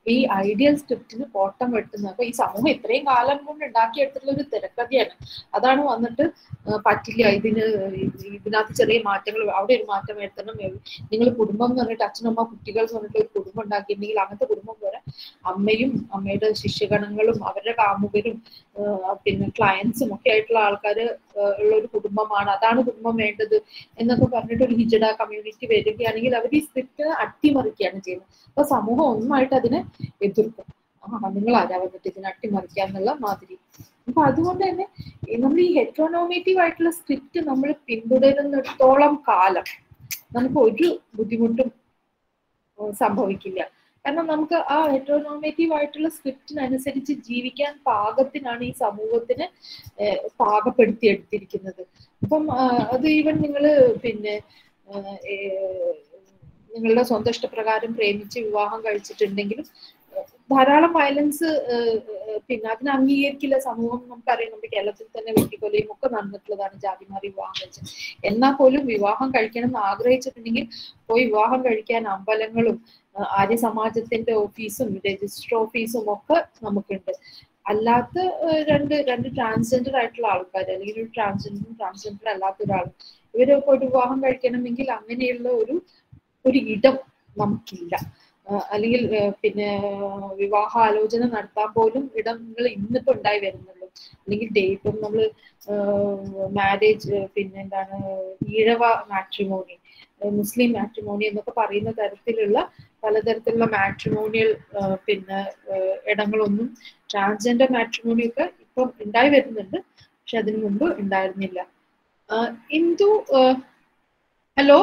ഈ ഐഡിയൽ സ്ക്രിപ്റ്റിന് കോട്ടം വെട്ടുന്നത് അപ്പൊ ഈ സമൂഹം ഇത്രയും കാലം കൊണ്ട് ഉണ്ടാക്കിയെടുത്തിട്ടുള്ള ഒരു തിരക്കഥയാണ് അതാണ് വന്നിട്ട് ആ, പറ്റില്ല ഇതിന് ഇത് ഇതിനകത്ത് ചെറിയ മാറ്റങ്ങൾ അവിടെ ഒരു മാറ്റം വരുത്തണം നിങ്ങൾ കുടുംബം എന്ന് പറഞ്ഞിട്ട് അച്ഛനമ്മ കുട്ടികൾ എന്ന് പറഞ്ഞിട്ട് ഒരു കുടുംബം ഉണ്ടാക്കിയിട്ടുണ്ടെങ്കിൽ അങ്ങനത്തെ കുടുംബം പോലെ അമ്മയും അമ്മയുടെ ശിഷ്യഗണങ്ങളും അവരുടെ കാമുകരും ആ, പിന്നെ ക്ലയൻസും ഒക്കെ ആയിട്ടുള്ള ആൾക്കാർ ഉള്ള ഒരു കുടുംബമാണ് അതാണ് കുടുംബം വേണ്ടത് എന്നൊക്കെ പറഞ്ഞിട്ട് ഒരു ഹിജഡ കമ്മ്യൂണിറ്റി വരികയാണെങ്കിൽ അവർ ഈ സ്ക്രിപ്റ്റ് അട്ടിമറിക്കുകയാണ് ചെയ്യുന്നത് അപ്പൊ സമൂഹം ഒന്നായിട്ട് അതിനെ എതിർക്കും ആ നിങ്ങൾ ആരാ വന്നിട്ട് ഇതിനെ അട്ടിമറിക്കുക എന്നുള്ള മാതിരി അപ്പൊ അതുകൊണ്ട് തന്നെ ഈ നമ്മൾ ഈ ഹെറ്ററോനോമേറ്റീവ് ആയിട്ടുള്ള സ്ക്രിപ്റ്റ് നമ്മൾ പിന്തുടരുന്നിടത്തോളം കാലം നമുക്ക് ഒരു ബുദ്ധിമുട്ടും ഉം, സംഭവിക്കില്ല കാരണം നമുക്ക് ആ ഹെറ്ററോനോമേറ്റീവ് ആയിട്ടുള്ള സ്ക്രിപ്റ്റിനനുസരിച്ച് ജീവിക്കാൻ പാകത്തിനാണ് ഈ സമൂഹത്തിന് ഏഹ്, പാകപ്പെടുത്തി എടുത്തിരിക്കുന്നത് അപ്പം ആ, അത് ഈവൻ നിങ്ങൾ പിന്നെ ആ, ഏഹ്, നിങ്ങളുടെ സ്വന്തം ഇഷ്ടപ്രകാരം പ്രേമിച്ച് വിവാഹം കഴിച്ചിട്ടുണ്ടെങ്കിലും ഏഹ്, ധാരാളം വയലൻസ് പിന്നെ അതിനെ അംഗീകരിക്കില്ല സമൂഹം നമുക്കറിയാം നമ്മുടെ കേരളത്തിൽ തന്നെ വെട്ടിക്കൊലയും ഒക്കെ നടന്നിട്ടുള്ളതാണ് ജാതിമാറി വിവാഹം കഴിച്ചത് എന്നാൽ പോലും വിവാഹം കഴിക്കണം എന്ന് ആഗ്രഹിച്ചിട്ടുണ്ടെങ്കിൽ പോയി വിവാഹം കഴിക്കാൻ അമ്പലങ്ങളും ആ, ആര്യ സമാജത്തിന്റെ ഓഫീസും രജിസ്റ്റർ ഓഫീസും ഒക്കെ നമുക്കുണ്ട് അല്ലാത്ത ആ, രണ്ട് രണ്ട് ട്രാൻസ്ജെൻഡർ ആയിട്ടുള്ള ആൾക്കാർ അല്ലെങ്കിൽ ഒരു ട്രാൻസ്ജെൻഡറും ട്രാൻസ്ജെൻഡർ അല്ലാത്ത ഒരാൾ ഇവര് പോയിട്ട് വിവാഹം കഴിക്കണമെങ്കിൽ അങ്ങനെയുള്ള ഒരു ഒരു ഇടം നമുക്കില്ല ആ, അല്ലെങ്കിൽ ആ, പിന്നെ വിവാഹ ആലോചന നടത്താൻ പോലും ഇടങ്ങൾ ഇന്നിപ്പോ ഉണ്ടായി വരുന്നുള്ളൂ അല്ലെങ്കിൽ ഡേ ഇപ്പം നമ്മൾ മാരേജ് പിന്നെ എന്താണ് ഈഴവ മാട്രിമോണി മുസ്ലിം മാട്രിമോണി എന്നൊക്കെ പറയുന്ന തരത്തിലുള്ള പലതരത്തിലുള്ള മാട്രിമോണിയൽ പിന്നെ ആ, ഇടങ്ങളൊന്നും ട്രാൻസ്ജെൻഡർ മാട്രിമോണി ഒക്കെ ഇപ്പം ഉണ്ടായി വരുന്നുണ്ട് പക്ഷെ അതിനു മുമ്പ് ഉണ്ടായിരുന്നില്ല ആ, ഇന്ദു ഹലോ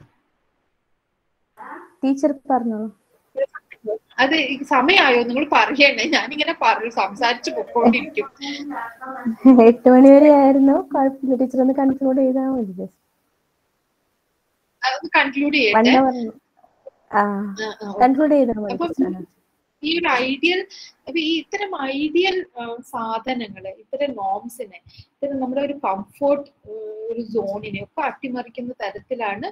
ടീച്ചർ പറഞ്ഞോളൂ അത് ഈ സമയമായോ നിങ്ങൾ പറയണേ ഞാനിങ്ങനെ പറഞ്ഞു സംസാരിച്ചു പൊക്കോണ്ടിരിക്കും എട്ട് മണി വരെ ആയിരുന്നു കുഴപ്പമില്ല ടീച്ചർ ഒന്ന് കൺക്ലൂഡ് ചെയ്താൽ മതി ജസ്റ്റ് അതൊന്ന് കൺക്ലൂഡ് വൺ ചെയ്യട്ടെ അവർ ആ ആ, ആ, okay. കൺക്ലൂഡ് ചെയ്താൽ മതി അപ്പം ടീച്ചർ ഈ ഒരു ഐഡിയൽ അപ്പൊ ഈ ഇത്തരം ഐഡിയൽ സാധനങ്ങളെ ഇത്തരം നോംസിനെ ഇത്തരം നമ്മുടെ ഒരു കംഫോർട്ട് ഒരു സോണിനെ ഒക്കെ അട്ടിമറിക്കുന്ന തരത്തിലാണ്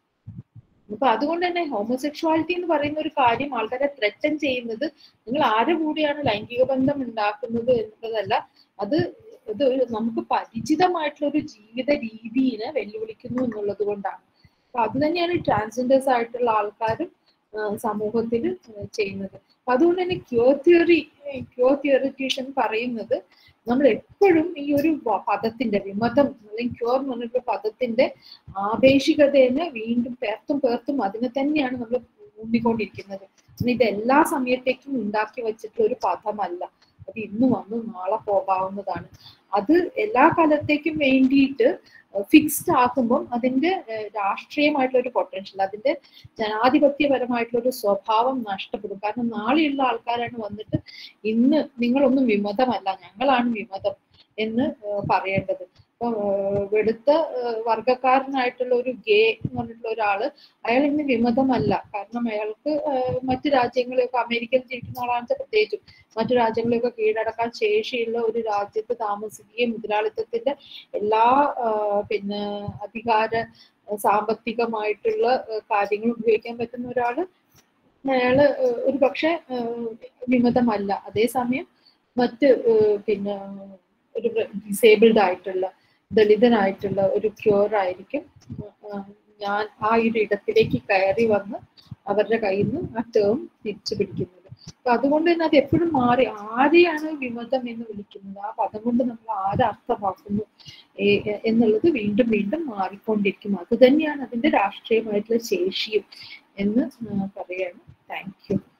അപ്പൊ അതുകൊണ്ട് തന്നെ ഹോമോസെക്ഷുവാലിറ്റി എന്ന് പറയുന്ന ഒരു കാര്യം ആൾക്കാരെ ത്രെറ്റൻ ചെയ്യുന്നത് നിങ്ങൾ ആരുടെ കൂടെയാണ് ലൈംഗിക ബന്ധം ഉണ്ടാക്കുന്നത് എന്നതല്ല അത് ഇത് ഒരു നമുക്ക് പരിചിതമായിട്ടുള്ള ഒരു ജീവിത രീതിയെ വെല്ലുവിളിക്കുന്നു എന്നുള്ളത് കൊണ്ടാണ് അപ്പൊ അത് തന്നെയാണ് ട്രാൻസ്ജെൻഡേഴ്സ് ആയിട്ടുള്ള ആൾക്കാരും സമൂഹത്തിൽ ചെയ്യുന്നത് അപ്പൊ അതുകൊണ്ട് തന്നെ ക്യൂർ തിയറി ക്യൂർ തിയറിറ്റീഷ്യൻ പറയുന്നത് നമ്മൾ എപ്പോഴും ഈ ഒരു വ- പദത്തിന്റെ വിമതം അല്ലെങ്കിൽ ക്യൂർ എന്ന് പറഞ്ഞിട്ടുള്ള പദത്തിന്റെ ആപേക്ഷികതയെ വീണ്ടും പേർത്തും പേർത്തും അതിനെ തന്നെയാണ് നമ്മൾ ഊന്നിക്കൊണ്ടിരിക്കുന്നത് കാരണം ഇത് എല്ലാ സമയത്തേക്കും ഉണ്ടാക്കി വെച്ചിട്ടുള്ള ഒരു പദമല്ല അത് ഇന്ന് വന്നു നാളെ പോകാവുന്നതാണ് അത് എല്ലാ കാലത്തേക്കും വേണ്ടിയിട്ട് ഫിക്സ്ഡ് ആക്കുമ്പം അതിന്റെ ഏഹ്, രാഷ്ട്രീയമായിട്ടുള്ള ഒരു പൊട്ടൻഷ്യൽ അതിന്റെ ജനാധിപത്യപരമായിട്ടുള്ള ഒരു സ്വഭാവം നഷ്ടപ്പെടും കാരണം നാളെയുള്ള ആൾക്കാരാണ് വന്നിട്ട് ഇന്ന് നിങ്ങളൊന്നും വിമതമല്ല ഞങ്ങളാണ് വിമതം എന്ന് ഏഹ്, പറയേണ്ടത് ഇപ്പൊ ഏഹ്, വെളുത്ത ഏഹ്, വർഗക്കാരനായിട്ടുള്ള ഒരു ഗേ എന്ന് പറഞ്ഞിട്ടുള്ള ഒരാള് അയാൾ ഇന്ന് വിമതമല്ല കാരണം അയാൾക്ക് ഏഹ്, മറ്റു രാജ്യങ്ങളെയൊക്കെ അമേരിക്കയിൽ ജീവിക്കുന്ന ആളാണെന്ന് പ്രത്യേകിച്ചും മറ്റു രാജ്യങ്ങളെയൊക്കെ കീഴടക്കാൻ ശേഷിയുള്ള ഒരു രാജ്യത്ത് താമസിക്കുകയും മുതലാളിത്തത്തിന്റെ എല്ലാ ആഹ്, പിന്നെ അധികാര ഏഹ്, സാമ്പത്തികമായിട്ടുള്ള ഏഹ്, കാര്യങ്ങൾ ഉപയോഗിക്കാൻ പറ്റുന്ന ഒരാള് അയാള് ഏഹ്, ഒരു പക്ഷെ വിമതമല്ല അതേസമയം മറ്റ് ഏഹ്, പിന്നെ ഒരു ഡിസേബിൾഡ് ആയിട്ടുള്ള ദളിതനായിട്ടുള്ള ഒരു ക്യൂർ ആയിരിക്കും ആഹ്, ഞാൻ ആ ഒരു ഇടത്തിലേക്ക് കയറി വന്ന് അവരുടെ കയ്യിൽ നിന്ന് ആ ടേം തിരിച്ചു പിടിക്കുന്നത് അപ്പൊ അതുകൊണ്ട് തന്നെ അത് എപ്പോഴും മാറി ആരെയാണ് വിമതം എന്ന് വിളിക്കുന്നത് ആ പദം കൊണ്ട് നമ്മൾ ആരെ അർത്ഥമാക്കുന്നു ഏ- എ- എന്നുള്ളത് വീണ്ടും വീണ്ടും മാറിക്കൊണ്ടിരിക്കും അത് തന്നെയാണ് അതിന്റെ രാഷ്ട്രീയമായിട്ടുള്ള ശേഷിയും എന്ന് ആ, പറയാണ് താങ്ക് യു